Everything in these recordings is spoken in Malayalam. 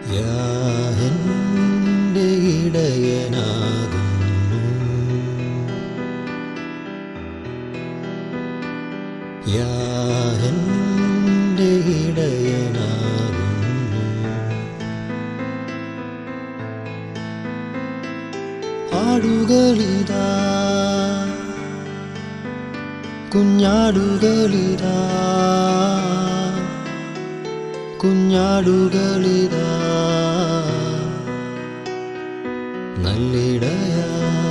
യാഹന്റെ ഇടയനാകുന്നു യാഹന്റെ ഇടയനാകുന്നു ആടുകളിതാ കുഞ്ഞാടുകളിതാ കുഞ്ഞാടുകളിതാ നല്ലിടയാ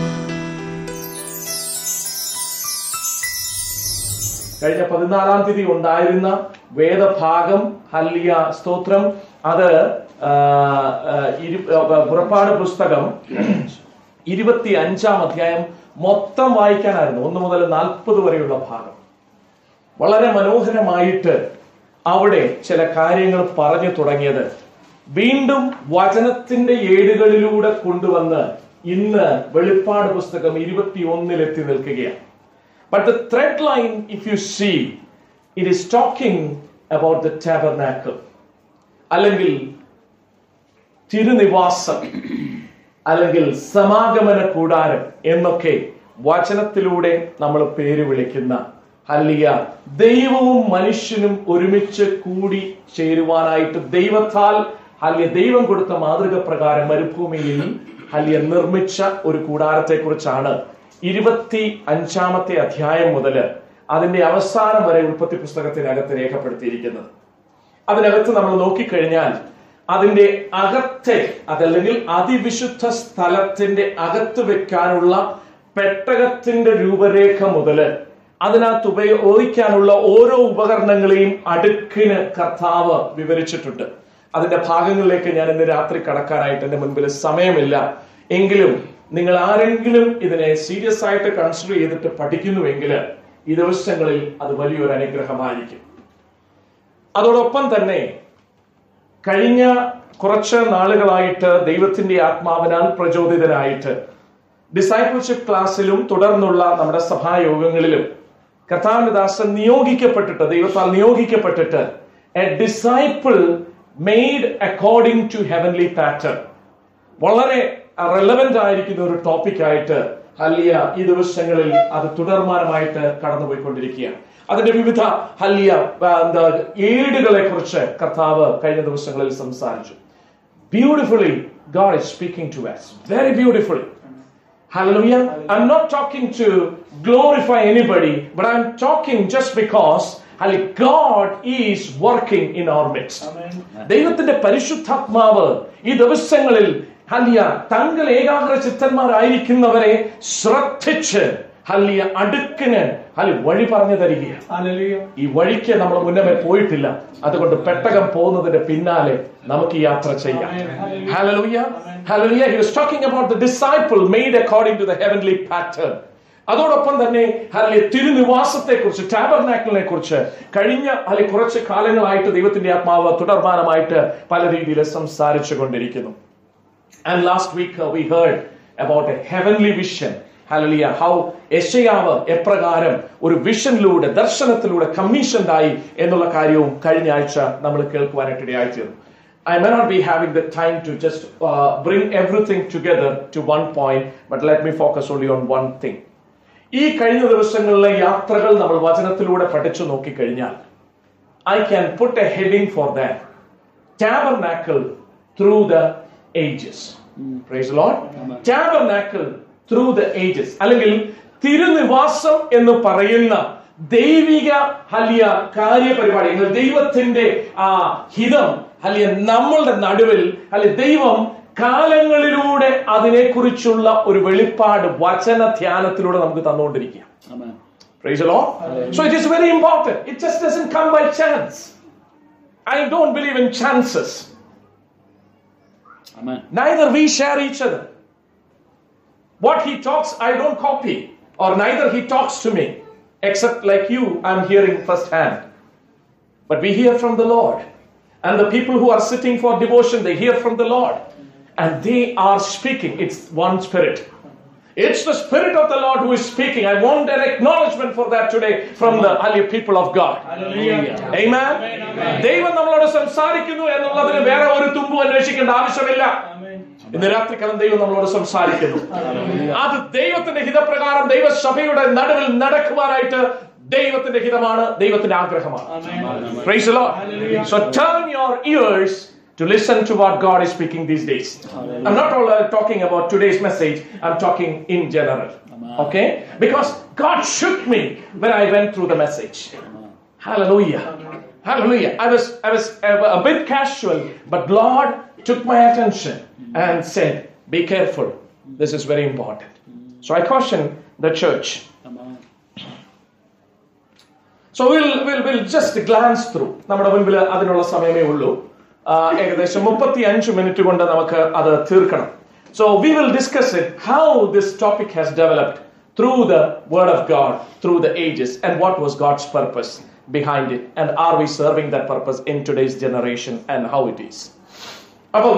കഴിഞ്ഞ പതിനാലാം തീയതി ഉണ്ടായിരുന്ന വേദഭാഗം ഹല്ലിയ സ്തോത്രം അത് ആ, ആ, ഇരു- ആ, പുറപ്പാട് പുസ്തകം ഇരുപത്തി അഞ്ചാം അധ്യായം മൊത്തം വായിക്കാനായിരുന്നു ഒന്ന് മുതൽ നാൽപ്പത് വരെയുള്ള ഭാഗം വളരെ മനോഹരമായിട്ട് അവിടെ ചില കാര്യങ്ങൾ പറഞ്ഞു തുടങ്ങിയത് വീണ്ടും വചനത്തിന്റെ ഏടുകളിലൂടെ കൊണ്ടുവന്ന് ഇന്ന് വെളിപ്പാട് പുസ്തകം ഇരുപത്തി ഒന്നിൽ എത്തി നിൽക്കുകയാണ് But the thread line, if you see, it is talking about the tabernacle. അല്ലെങ്കിൽ തിരുനിവാസം അല്ലെങ്കിൽ സമാഗമന കൂടാരം എന്നൊക്കെ വചനത്തിലൂടെ നമ്മൾ പേര് വിളിക്കുന്ന ഹല്ലിയ ദൈവവും മനുഷ്യനും ഒരുമിച്ച് കൂടി ചേരുവാനായിട്ട് ദൈവത്താൽ ഹല്ലിയ ദൈവം കൊടുത്ത മാതൃക പ്രകാരം മരുഭൂമിയിൽ ഹല്ലിയ നിർമ്മിച്ച ഒരു കൂടാരത്തെ കുറിച്ചാണ് ഇരുപത്തി അഞ്ചാമത്തെ അധ്യായം മുതൽ അതിന്റെ അവസാനം വരെ ഉൽപ്പത്തി പുസ്തകത്തിനകത്ത് രേഖപ്പെടുത്തിയിരിക്കുന്നത് അതിനകത്ത് നമ്മൾ നോക്കിക്കഴിഞ്ഞാൽ അതിന്റെ അകത്തെ അതല്ലെങ്കിൽ അതിവിശുദ്ധ സ്ഥലത്തിന്റെ അകത്ത് വെക്കാനുള്ള പെട്ടകത്തിന്റെ രൂപരേഖ മുതല് അതിനകത്ത് ഉപയോഗിക്കാനുള്ള ഓരോ ഉപകരണങ്ങളെയും അടുക്കിന് കർത്താവ് വിവരിച്ചിട്ടുണ്ട് അതിന്റെ ഭാഗങ്ങളിലേക്ക് ഞാൻ ഇന്ന് രാത്രി കടക്കാനായിട്ട് എന്റെ മുൻപിൽ സമയമില്ല എങ്കിലും നിങ്ങൾ ആരെങ്കിലും ഇതിനെ സീരിയസ് ആയിട്ട് കൺസിഡർ ചെയ്തിട്ട് പഠിക്കുന്നുവെങ്കിൽ ഈ ദിവസങ്ങളിൽ അത് വലിയൊരു അനുഗ്രഹമായിരിക്കും അതോടൊപ്പം തന്നെ കഴിഞ്ഞ കുറച്ച് നാളുകളായിട്ട് ദൈവത്തിന്റെ ആത്മാവിനാൽ പ്രചോദിതനായിട്ട് ഡിസൈപ്പിൾഷിപ്പ് ക്ലാസ്സിലും തുടർന്നുള്ള നമ്മുടെ സഭായോഗങ്ങളിലും കർത്താവിന്റെ ദാസൻ നിയോഗിക്കപ്പെട്ടിട്ട് ദൈവത്താൽ നിയോഗിക്കപ്പെട്ടിട്ട് a disciple made according to heavenly pattern വളരെ റെലവെന്റ് ആയിരിക്കുന്ന ഒരു ടോപ്പിക് ആയിട്ട് ഹല്ലിയ ഈ ദിവസങ്ങളിൽ അത് തുടർമാനമായിട്ട് കടന്നുപോയിക്കൊണ്ടിരിക്കുകയാണ് അതിന്റെ വിവിധ ഹല്ലിയ ആ, എന്താ ഏടുകളെ കുറിച്ച് കർത്താവ് കഴിഞ്ഞ ദിവസങ്ങളിൽ സംസാരിച്ചു beautifully God is speaking to us very beautifully Hallelujah. I'm not talking to glorify anybody, but I'm talking just because hallelujah, God is working in our midst. ദൈവത്തിന്റെ പരിശുദ്ധാത്മാവ് ഈ ദിവസങ്ങളിൽ ഹല്ലിയ തങ്ങൾ ഏകാഗ്ര ചിത്തന്മാരായിരിക്കുന്നവരെ ശ്രദ്ധിച്ച് ഹല്ലിയ അടുക്കിന് ഹല്ലി വഴി പറഞ്ഞു തരികയാണ് ഈ വഴിക്ക് നമ്മൾ മുന്നമേ പോയിട്ടില്ല അതുകൊണ്ട് പെട്ടകം പോകുന്നതിന്റെ പിന്നാലെ നമുക്ക് ഈ യാത്ര ചെയ്യാം Hallelujah. Hallelujah. He was talking about the disciple made according to the heavenly pattern. അതോടൊപ്പം തന്നെ ഹല്ലെ തിരുനിവാസത്തെ കുറിച്ച് ടാബർനാക്കിളിനെ കുറിച്ച് കഴിഞ്ഞ അല്ലെ കുറച്ച് കാലങ്ങളായിട്ട് ദൈവത്തിന്റെ ആത്മാവ് തുടർമാനമായിട്ട് പല രീതിയിൽ സംസാരിച്ചു കൊണ്ടിരിക്കുന്നു And last week uh, we heard about a heavenly vision. Hallelujah how യശയാവ് എപ്രകാരം ഒരു വിഷനിലൂടെ ദർശനത്തിലൂടെ കമ്മീഷൻഡ് ആയി എന്നുള്ള കാര്യവും കഴിഞ്ഞ ആഴ്ച നമ്മൾ കേൾക്കുവാനായിട്ട് ഇടയായിത്തീർന്നു I may not be having the time to just uh, bring everything together to one point, but let me focus only on one thing. ഈ കഴിഞ്ഞ ദിവസങ്ങളിലെ യാത്രകൾ നമ്മൾ വചനത്തിലൂടെ പഠിച്ചു നോക്കിക്കഴിഞ്ഞാൽ I can put a heading for that tabernacle through the ages. Praise the Lord. Tabernacle through the ages. അല്ലെങ്കിൽ തിരുനിവാസം എന്ന് പറയുന്ന ദൈവിക ഹലിയ കാര്യപരിപാടി അല്ലെങ്കിൽ ദൈവത്തിന്റെ ആ ഹിതം ഹലിയ നമ്മളുടെ നടുവിൽ അല്ലെ ദൈവം കാലങ്ങളിലൂടെ അതിനെക്കുറിച്ചുള്ള ഒരു വെളിപ്പാട് വചന ധ്യാനത്തിലൂടെ നമുക്ക് തന്നുകൊണ്ടിരിക്കുക Amen. Praise the Lord. So it is very important. It just doesn't come by chance. I don't believe in chances. Amen. Neither we share each other. What he talks, I don't copy, or neither he talks to me. Except like you, I'm hearing firsthand. But we hear from the Lord. And the people who are sitting for devotion, they hear from the Lord. And they are speaking. It's one spirit. It's the Spirit of the Lord who is speaking. I want an acknowledgement for that today from the early people of God. Amen. ദൈവം നമ്മളോട് സംസാരിക്കുന്നു എന്നുള്ളതിന് വേറെ ഒരു തുമ്പും അന്വേഷിക്കേണ്ട ആവശ്യമില്ല ഇന്ന് രാത്രിക്കാലം ദൈവം നമ്മളോട് സംസാരിക്കുന്നു അത് ദൈവത്തിന്റെ ഹിതപ്രകാരം ദൈവസഭയുടെ നടുവിൽ നടക്കുവാനായിട്ട് ദൈവത്തിന്റെ ഹിതമാണ് ദൈവത്തിന്റെ ആഗ്രഹമാണ് Praise the Lord. So turn your ears to listen to what God is speaking these days. I'm not all, uh, talking about today's message, I'm talking in general. Okay? Because God shook me when I went through the message. Hallelujah. Hallelujah. I was I was a, a bit casual, but Lord took my attention and said, "Be careful. This is very important." So I caution the church. So we'll we'll we'll just glance through. നമ്മുടെ മുൻപിൽ അതിനുള്ള സമയമേ ഉള്ളൂ ആ, ഏകദേശം മുപ്പത്തി അഞ്ച് മിനിറ്റ് കൊണ്ട് നമുക്ക് അത് തീർക്കണം so we will discuss it how this topic has developed through the word of God through the ages and what was God's purpose behind it and are we serving that purpose in today's generation and how it is അപ്പം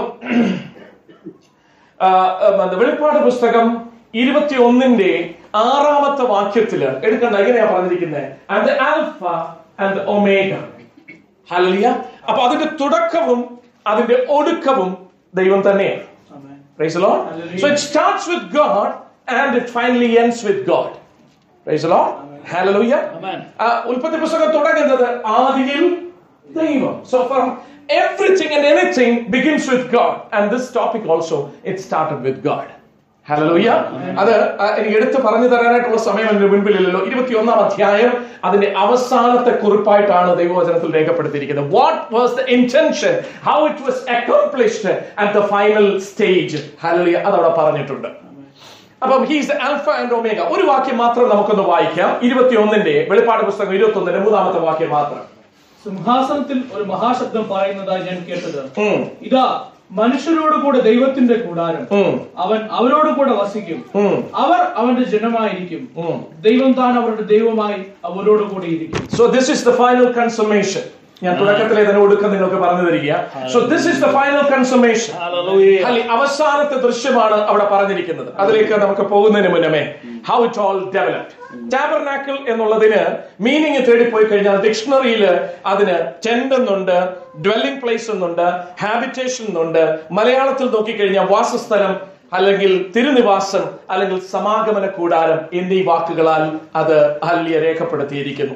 ആ, ഉം, വെളിപ്പാട് പുസ്തകം ഇരുപത്തി ഒന്നിന്റെ ആറാമത്തെ വാക്യത്തില് എടുക്കണ്ട എങ്ങനെയാ പറഞ്ഞിരിക്കുന്നത് and alpha and omega hallelujah അപ്പൊ അതിന്റെ തുടക്കവും അതിന്റെ ഒടുക്കവും ദൈവം തന്നെയാണ് Praise the Lord. So it starts with God and it finally ends with God. Praise the Lord. Hallelujah. ആ, ഉൽപ്പത്തി പുസ്തകം തുടങ്ങുന്നത് ആദിയിൽ ദൈവം so from everything and anything begins with God and this topic also it started with God hallelujah അത് ആ, എനിക്ക് എടുത്തു പറഞ്ഞു തരാനായിട്ടുള്ള സമയം എന്റെ മുൻപിലില്ലല്ലോ ഇരുപത്തിയൊന്നാം അധ്യായം അതിന്റെ അവസാനത്തെ കുറിപ്പായിട്ടാണ് ദൈവവചനത്തിൽ രേഖപ്പെടുത്തിയിരിക്കുന്നത് what was the intention how it was accomplished at the final stage hallelujah അതവിടെ പറഞ്ഞിട്ടുണ്ട് അപ്പം ഹീസ് ആൽഫ ആൻഡ് ഒമേഗ ഒരു വാക്യം മാത്രം നമുക്കൊന്ന് വായിക്കാം ഇരുപത്തിയൊന്നിന്റെ വെളിപ്പാട് പുസ്തകം ഇരുപത്തി ഒന്നിന്റെ മൂന്നാമത്തെ വാക്യം മാത്രം സിംഹാസനത്തിൽ ഒരു മഹാശബ്ദം പറയുന്നതായി ഞാൻ കേട്ടത് ഉം, ഇതാ മനുഷ്യരോട് കൂടെ ദൈവത്തിന്റെ കൂടാരം ഉം, അവൻ അവരോട് കൂടെ വസിക്കും ഉം, അവർ അവന്റെ ജനമായിരിക്കും ഉം. ദൈവം താൻ അവരുടെ ദൈവമായി അവരോട് കൂടെ ഇരിക്കും So this is the final consummation. ഞാൻ തുടക്കത്തിലെ തന്നെ ഒടുക്കം നിങ്ങൾക്ക് പറഞ്ഞു തരിക so this is the final consummation അല്ലെ അവസാനത്തെ ദൃശ്യമാണ് അവിടെ പറഞ്ഞിരിക്കുന്നത് അതിലേക്ക് നമുക്ക് പോകുന്നതിന് മുന്നമേ how it all developed tabernacle എന്നുള്ളതിന് മീനിങ് തേടിപ്പോയി കഴിഞ്ഞാൽ ഡിക്ഷണറിയിൽ അതിന് ടെന്റ് എന്നുണ്ട് ഡ്വെല്ലിംഗ് പ്ലേസ് എന്നുണ്ട് ഹാബിറ്റേഷൻ എന്നുണ്ട് മലയാളത്തിൽ നോക്കിക്കഴിഞ്ഞാൽ വാസസ്ഥലം അല്ലെങ്കിൽ തിരുനിവാസം അല്ലെങ്കിൽ സമാഗമന കൂടാരം എന്നീ വാക്കുകളാൽ അത് ഹല്ലിയ രേഖപ്പെടുത്തിയിരിക്കുന്നു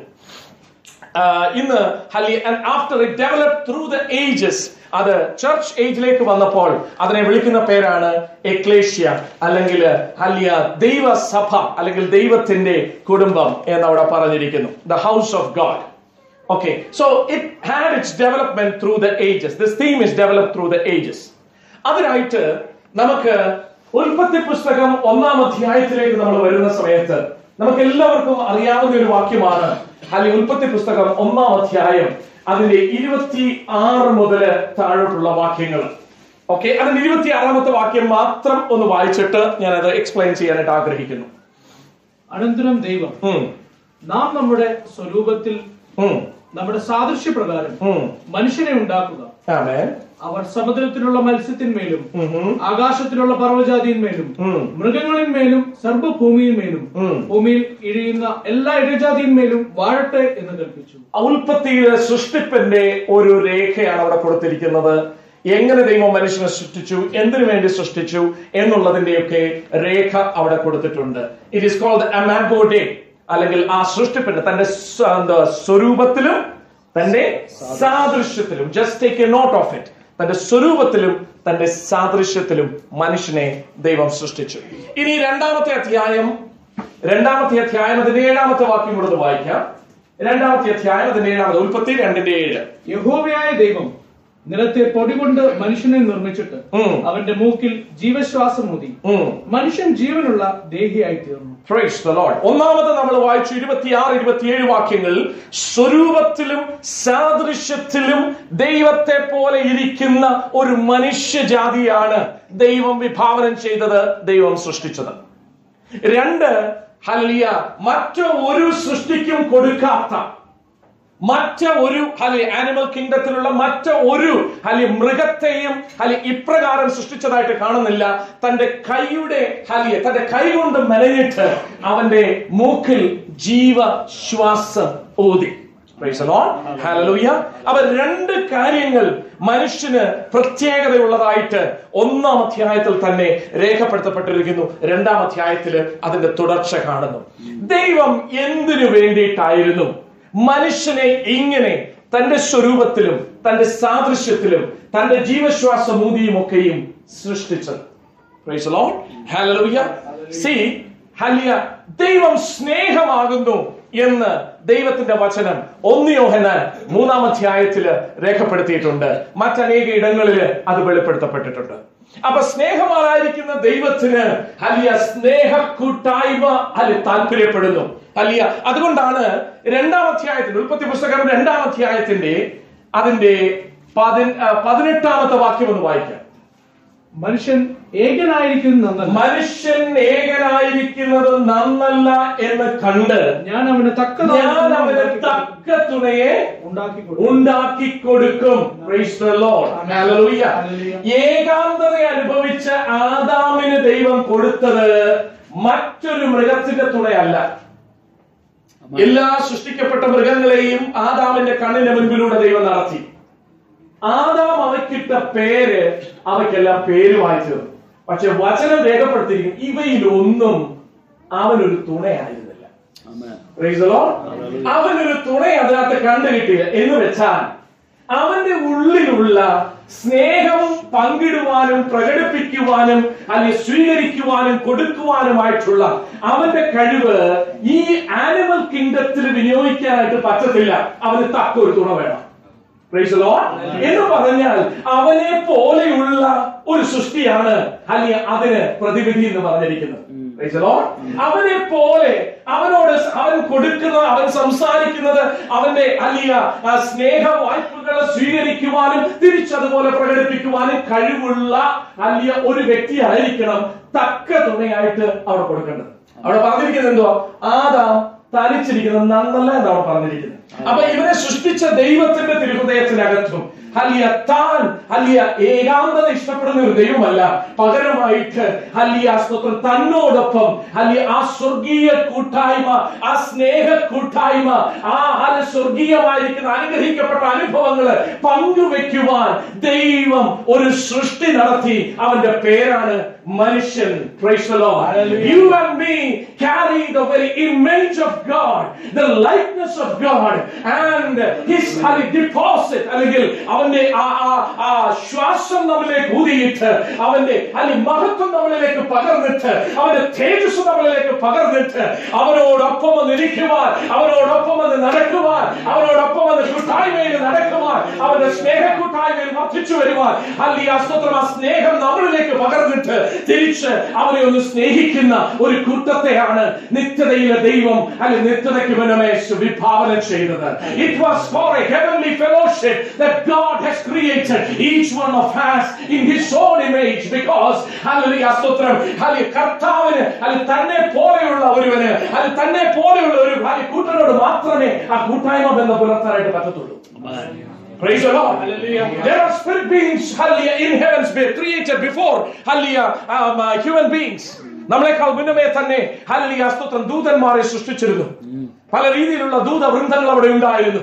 ആഹ് ഇന്ന് hallelujah after it develop through the ages അത് ചർച്ച് ഏജിലേക്ക് വന്നപ്പോൾ അതിനെ വിളിക്കുന്ന പേരാണ് എക്ലേഷ്യ അല്ലെങ്കിൽ ഹല്ലിയ ദൈവസഭ അല്ലെങ്കിൽ ദൈവത്തിന്റെ കുടുംബം എന്നവിടെ പറഞ്ഞിരിക്കുന്നു the house of God okay so it had its development through the ages this theme is develop through the ages അതിനായിട്ട് നമുക്ക് ഉൽപ്പത്തി പുസ്തകം ഒന്നാം അധ്യായത്തിലേക്ക് നമ്മൾ വരുന്ന സമയത്ത് നമുക്ക് എല്ലാവർക്കും അറിയാവുന്ന ഒരു വാക്യമാണ് അല്ലെങ്കിൽ ഉൽപ്പത്തി പുസ്തകം ഒന്നാം അധ്യായം അതിന്റെ ഇരുപത്തി ആറ് മുതൽ താഴോട്ടുള്ള വാക്യങ്ങൾ ഓക്കെ അതിന്റെ ഇരുപത്തി ആറാമത്തെ വാക്യം മാത്രം ഒന്ന് വായിച്ചിട്ട് ഞാൻ അത് എക്സ്പ്ലെയിൻ ചെയ്യാനായിട്ട് ആഗ്രഹിക്കുന്നു അനന്തരം ദൈവം ഉം, നാം നമ്മുടെ സ്വരൂപത്തിൽ ഉം, നമ്മുടെ സാദൃശ്യപ്രകാരം ഉം. മനുഷ്യനെ ഉണ്ടാക്കുക ആമേൻ. അവർ സമുദ്രത്തിലുള്ള മത്സ്യത്തിന്മേലും ഉം, ഉം, ആകാശത്തിലുള്ള പർവ്വജാതിന്മേലും ഉം. മൃഗങ്ങളിന്മേലും സർവ്വഭൂമിയിന്മേലും ഉം. ഭൂമിയിൽ ഇഴയുന്ന എല്ലാ ഇഴജാതിന്മേലും വാഴട്ടെ എന്ന് കൽപ്പിച്ചു ഉൽപ്പത്തിയിലെ സൃഷ്ടിപ്പിന്റെ ഒരു രേഖയാണ് അവിടെ കൊടുത്തിരിക്കുന്നത് എങ്ങനെ ദൈവം മനുഷ്യനെ സൃഷ്ടിച്ചു എന്തിനു വേണ്ടി സൃഷ്ടിച്ചു എന്നുള്ളതിന്റെയൊക്കെ രേഖ അവിടെ കൊടുത്തിട്ടുണ്ട് ഇറ്റ് ഈസ് കോൾഡ് അമാഗോഡേ അല്ലെങ്കിൽ ആ സൃഷ്ടിപ്പിന്റെ തന്റെ സ്വ- എന്താ, സ്വരൂപത്തിലും തന്റെ സാദൃശ്യത്തിലും just take a note of it തന്റെ സ്വരൂപത്തിലും തന്റെ സാദൃശ്യത്തിലും മനുഷ്യനെ ദൈവം സൃഷ്ടിച്ചു ഇനി രണ്ടാമത്തെ അധ്യായം രണ്ടാമത്തെ അധ്യായം അതിന്റെ ഏഴാമത്തെ വാക്യം കൂടെ ഒന്ന് വായിക്കാം രണ്ടാമത്തെ അധ്യായം അതിന്റെ ഏഴാമത്തെ ഉൽപ്പത്തി രണ്ടിന്റെ ഏഴ് യഹോവയായ ദൈവം നിലത്തെ പൊടി കൊണ്ട് മനുഷ്യനെ നിർമ്മിച്ചിട്ട് ഉം. അവന്റെ മൂക്കിൽ ജീവശ്വാസം ഊതി ഉം. മനുഷ്യൻ ജീവനുള്ള ദേഹിയായി തീർന്നു Praise the Lord. ഒന്നാമത് നമ്മൾ വായിച്ചു ഇരുപത്തിയാറ് ഇരുപത്തിയേഴ് വാക്യങ്ങൾ സ്വരൂപത്തിലും സാദൃശ്യത്തിലും ദൈവത്തെ പോലെ ഇരിക്കുന്ന ഒരു മനുഷ്യജാതിയാണ് ദൈവം വിഭാവനം ചെയ്തത് ദൈവം സൃഷ്ടിച്ചത് രണ്ട് ഹലിയ മറ്റു ഒരു സൃഷ്ടിക്കും കൊടുക്കാത്ത മറ്റ് ഒരു അല്ലെ ആനിമൽ കിങ്ഡത്തിലുള്ള മറ്റ് ഒരു അല്ലെ മൃഗത്തെയും അല്ലെ ഇപ്രകാരം സൃഷ്ടിച്ചതായിട്ട് കാണുന്നില്ല തന്റെ കൈയുടെ അല്ലെ തന്റെ കൈ കൊണ്ട് മെനഞ്ഞിട്ട് അവന്റെ മൂക്കിൽ ജീവശ്വാസം ഊതി Praise the Lord. Hallelujah. അപ്പൊ രണ്ട് കാര്യങ്ങൾ മനുഷ്യന് പ്രത്യേകതയുള്ളതായിട്ട് ഒന്നാം അധ്യായത്തിൽ തന്നെ രേഖപ്പെടുത്തപ്പെട്ടിരിക്കുന്നു രണ്ടാം അധ്യായത്തിൽ അതിന്റെ തുടർച്ച കാണുന്നു ദൈവം എന്തിനു വേണ്ടിയിട്ടായിരുന്നു മനുഷ്യനെ ഇങ്ങനെ തന്റെ സ്വരൂപത്തിലും തന്റെ സാദൃശ്യത്തിലും തന്റെ ജീവശ്വാസമൂതിയും ഒക്കെയും സൃഷ്ടിച്ചത് Praise the Lord. Hallelujah. See, hallelujah. ദൈവം സ്നേഹമാകുന്നു എന്ന് ദൈവത്തിന്റെ വചനം ഒന്ന് യോഹന്നാൻ മൂന്നാം അധ്യായത്തിൽ രേഖപ്പെടുത്തിയിട്ടുണ്ട് മറ്റനേക ഇടങ്ങളിൽ അത് വെളിപ്പെടുത്തപ്പെട്ടിട്ടുണ്ട് അപ്പൊ സ്നേഹമായിരിക്കുന്ന ദൈവത്തിന് അലിയ സ്നേഹ കൂട്ടായ്മ അല്ലെ താല്പര്യപ്പെടുന്നു അലിയ അതുകൊണ്ടാണ് രണ്ടാം അധ്യായത്തിൽ ഉൽപ്പത്തി പുസ്തകം രണ്ടാം അധ്യായത്തിന്റെ അതിന്റെ പതിന- ആ, പതിനെട്ടാമത്തെ വാക്യം ഒന്ന് വായിക്കാം മനുഷ്യൻ ഏകനായിരിക്കുന്നു നന്നല്ല മനുഷ്യൻ ഏകനായിരിക്കുന്നത് നന്നല്ല എന്ന് കണ്ട് ഞാൻ അവന് തക്ക ഞാൻ അവന് തക്ക തുണയെ ഉണ്ടാക്കി കൊടുക്കും ഉണ്ടാക്കി കൊടുക്കും Praise the Lord. Hallelujah. Hallelujah. ഏകാന്തത അനുഭവിച്ച ആദാമിന് ദൈവം കൊടുത്തത് മറ്റൊരു മൃഗത്തിന്റെ തുണയല്ല എല്ലാ സൃഷ്ടിക്കപ്പെട്ട മൃഗങ്ങളെയും ആദാമിന്റെ കണ്ണിന്റെ മുൻപിലൂടെ ദൈവം നടത്തി ആദാം അവയ്ക്കിട്ട പേര് അവയ്ക്കെല്ലാം പേര് വായിച്ചത് പക്ഷെ വചനം രേഖപ്പെടുത്തിയിരിക്കും ഇവയിലൊന്നും അവനൊരു തുണയായിരുന്നില്ല Praise the Lord. അവനൊരു തുണ അതിനകത്ത് കണ്ടു കിട്ടിയില്ല എന്ന് വെച്ചാൽ അവന്റെ ഉള്ളിലുള്ള സ്നേഹം പങ്കിടുവാനും പ്രകടിപ്പിക്കുവാനും അല്ലെങ്കിൽ സ്വീകരിക്കുവാനും കൊടുക്കുവാനുമായിട്ടുള്ള അവന്റെ കഴിവ് ഈ ആനിമൽ കിങ്ഡത്തിൽ വിനിയോഗിക്കാനായിട്ട് പറ്റത്തില്ല അവന് തക്ക ഒരു തുണ വേണം Praise the Lord. എന്ന് പറഞ്ഞാൽ അവനെ പോലെയുള്ള ഒരു സൃഷ്ടിയാണ് അല്ലെങ്കിൽ അതിന് പ്രതിവിധി എന്ന് പറഞ്ഞിരിക്കുന്നത് Praise the Lord. അവനെ പോലെ അവനോട് അവൻ കൊടുക്കുന്ന അവൻ സംസാരിക്കുന്നത് അവന്റെ അലിയ ആ, സ്നേഹ വായ്പകളെ സ്വീകരിക്കുവാനും തിരിച്ചതുപോലെ പ്രകടിപ്പിക്കുവാനും കഴിവുള്ള അലിയ ഒരു വ്യക്തിയായിരിക്കണം തക്ക തുണയായിട്ട് അവിടെ കൊടുക്കേണ്ടത് അവിടെ പറഞ്ഞിരിക്കുന്നത് എന്തോ ആദാം തനിച്ചിരിക്കുന്നത് നന്നല്ല എന്നാണ് പറഞ്ഞിരിക്കുന്നത് അപ്പൊ ഇവനെ സൃഷ്ടിച്ച ദൈവത്തിന്റെ തിരുഹൃദയത്തിനകത്തും ഹലിയ താൻ ഹലിയ ഏകാന്തത ഇഷ്ടപ്പെടുന്ന ഒരു ദൈവമല്ല പകരമായിട്ട് ഹലിയ സ്തോത്രം തന്നോടൊപ്പം ഹലിയ ആ സ്വർഗീയ കൂട്ടായ്മ ആ സ്നേഹ കൂട്ടായ്മ ആ ഹല സ്വർഗീയമായിരിക്കുന്ന അനുഗ്രഹിക്കപ്പെട്ട അനുഭവങ്ങള് പങ്കുവെക്കുവാൻ ദൈവം ഒരു സൃഷ്ടി നടത്തി അവന്റെ പേരാണ് മനുഷ്യൻ Praise the Lord. You and me carry the very image of God, the likeness of God, and His holy deposit. അല്ലെങ്കിൽ അവന്റെ ആ ആ ആ ശ്വാസം നമ്മളിലേക്ക് ഊതിയിട്ട് അവന്റെ അല്ലെങ്കിൽ മഹത്വം നമ്മളിലേക്ക് പകർന്നിട്ട് അവന്റെ തേജസ് നമ്മളിലേക്ക് പകർന്നിട്ട് അവനോടൊപ്പം വന്ന് ഇരിക്കുവാൻ അവനോടൊപ്പം വന്ന് നടക്കുവാൻ അവനോടൊപ്പം വന്ന് കൂട്ടായ്മയിൽ നടക്കുവാൻ അവന്റെ സ്നേഹ കൂട്ടായ്മയിൽ വർദ്ധിച്ചു വരുവാൻ അല്ലെങ്കിൽ ആ സ്തോത്രം ആ സ്നേഹം നമ്മളിലേക്ക് പകർന്നിട്ട് തിരിച്ച് അവനെ ഒന്ന് സ്നേഹിക്കുന്ന ഒരു കൂട്ടത്തെയാണ് നിത്യതയിലെ ദൈവം അല്ലെ നിത്യതയ്ക്ക് മുന്നമേ വിഭാവന ചെയ്തത് it was for a heavenly fellowship that God has created each one of us in his own image because hallelujah സ്തോത്രം ഹല്ലേലൂയ കർത്താവിന് അല്ലെ തന്നെ പോലെയുള്ള ഒരുവന് അല്ലെ തന്നെ പോലെയുള്ള ഒരു ഹല്ലേലൂയ കൂട്ടനോട് മാത്രമേ ആ കൂട്ടായ്മ ബന്ധം പുലർത്താനായിട്ട് പറ്റത്തുള്ളൂ Praise the Lord. Hallelujah. There are spirit beings, hallelujah, in heavens be created before, hallelujah, um, uh, human beings. നമ്മളെക്കാൾ മുന്നമേ തന്നെ ഹല്ലേലൂയ സ്തോത്രം ദൂതന്മാരെ സൃഷ്ടിച്ചിരുന്നു പല രീതിയിലുള്ള ദൂതവൃന്ദങ്ങൾ അവിടെ ഉണ്ടായിരുന്നു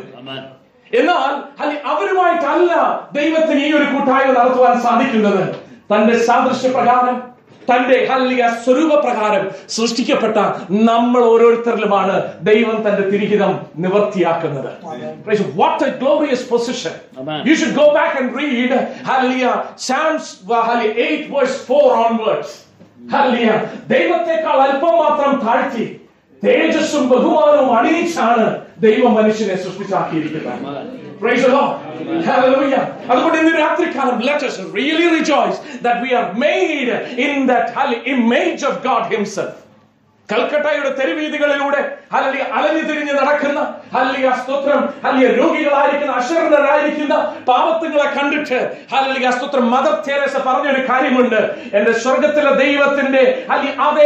എന്നാൽ ഹല്ലി അവരുമായിട്ടല്ല ദൈവത്തിന് ഈ ഒരു കൂട്ടായ്മ നടത്തുവാൻ സാധിക്കുന്നത് തന്റെ സാദൃശ്യപ്രകാരം തന്റെ ഹല്ലിയ സ്വരൂപ പ്രകാരം സൃഷ്ടിക്കപ്പെട്ട നമ്മൾ ഓരോരുത്തരിലുമാണ് ദൈവം തന്റെ തിരിഹിതം നിവർത്തിയാക്കുന്നത് what a glorious position you should go back and read hallelujah psalms hallelujah 8 verse 4 onwards hallelujah ദൈവത്തെക്കാൾ അല്പം മാത്രം താഴ്ത്തി തേജസ്സും ബഹുമാനവും അണിയിച്ചാണ് ദൈവം മനുഷ്യനെ സൃഷ്ടിച്ചാക്കിയിരിക്കുന്നത് Praise the Lord. Hallelujah. അതുകൊണ്ട് ഇന്ന് രാത്രികാലം let us really rejoice that we are made in that holy image of God himself. കൽക്കട്ടയുടെ തെരുവീതികളിലൂടെ അല്ലെങ്കിൽ അലഞ്ഞു തിരിഞ്ഞ് നടക്കുന്ന അല്ലെങ്കിൽ സ്തോത്രം അല്ലെങ്കിൽ രോഗികളായിരിക്കുന്ന അശരണരായിരിക്കുന്ന പാപത്തുകളെ കണ്ടിട്ട് അല്ലെങ്കിൽ സ്തോത്രം മദർ തെരേസ പറഞ്ഞൊരു കാര്യമുണ്ട് എന്റെ സ്വർഗത്തിലെ ദൈവത്തിന്റെ അല്ലെങ്കിൽ അതേ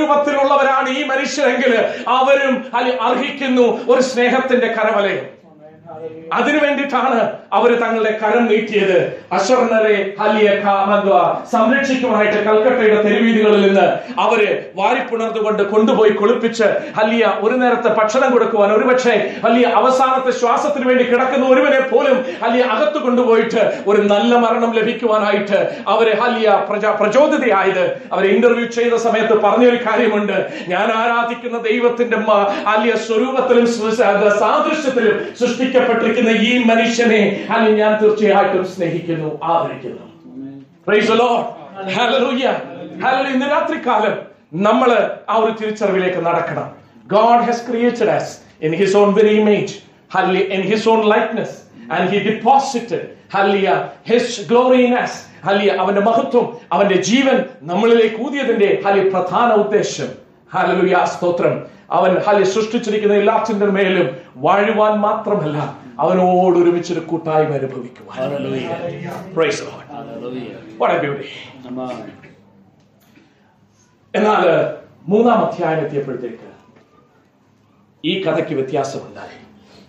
സ്വരൂപത്തിലുള്ളവരാണ് ഈ മനുഷ്യരെങ്കിൽ അവരും അല്ലെങ്കിൽ അർഹിക്കുന്നു ഒരു സ്നേഹത്തിന്റെ കരവലയം അതിനു വേണ്ടിയിട്ടാണ് അവര് തങ്ങളുടെ കരം നീട്ടിയത് അശർണരെ ഹലിയ കാമന്തുവ സംരക്ഷിക്കുവാനായിട്ട് കൽക്കട്ടയുടെ തെരുവീതികളിൽ നിന്ന് അവര് വാരിപ്പുണർന്നുകൊണ്ട് കൊണ്ടുപോയി കുളിപ്പിച്ച് ഹലിയ ഒരു നേരത്തെ ഭക്ഷണം കൊടുക്കുവാൻ ഒരുപക്ഷെ ഹലിയ അവസാനത്തെ ശ്വാസത്തിന് വേണ്ടി കിടക്കുന്ന ഒരുവനെ പോലും ഹലിയ അകത്ത് കൊണ്ടുപോയിട്ട് ഒരു നല്ല മരണം ലഭിക്കുവാനായിട്ട് അവര് ഹലിയ പ്രജ പ്രചോദിതയായത് അവരെ ഇന്റർവ്യൂ ചെയ്ത സമയത്ത് പറഞ്ഞൊരു കാര്യമുണ്ട് ഞാൻ ആരാധിക്കുന്ന ദൈവത്തിന്റെ മ- ഹലിയ സ്വരൂപത്തിലും സൃ- സാദൃശ്യത്തിലും സൃഷ്ടിക്കപ്പെട്ടിരിക്കുന്ന ഈ മനുഷ്യനെ ഹലി ഞാൻ തീർച്ചയായിട്ടും സ്നേഹിക്കുന്നു ആദരിക്കുന്നു Praise the Lord. Hallelujah. Hallelujah. ഇന്ന് രാത്രികാലം നമ്മൾ ആ ഒരു തിരിച്ചറിവിലേക്ക് നടക്കണം God has created us in His own very image, hallelujah, in His own likeness, and He deposited, hallelujah, His glory in us. hallelujah, അവന്റെ മഹത്വം അവന്റെ ജീവൻ നമ്മളിലേക്ക് ഊതിയതിന്റെ ഹലി പ്രധാന ഉദ്ദേശം ഹല്ലേലൂയ സ്തോത്രം അവൻ ഹലി സൃഷ്ടിച്ചിരിക്കുന്ന എല്ലാറ്റിന്റെ മേലും വാഴുവാൻ മാത്രമല്ല അവനോട് ഒരുമിച്ചൊരു കൂട്ടായ്മ അനുഭവിക്കുവാൻ Praise the Lord. What a beauty. എന്നാൽ മൂന്നാം അധ്യായം എത്തിയപ്പോഴത്തേക്ക് ഈ കഥയ്ക്ക് വ്യത്യാസമുണ്ടായി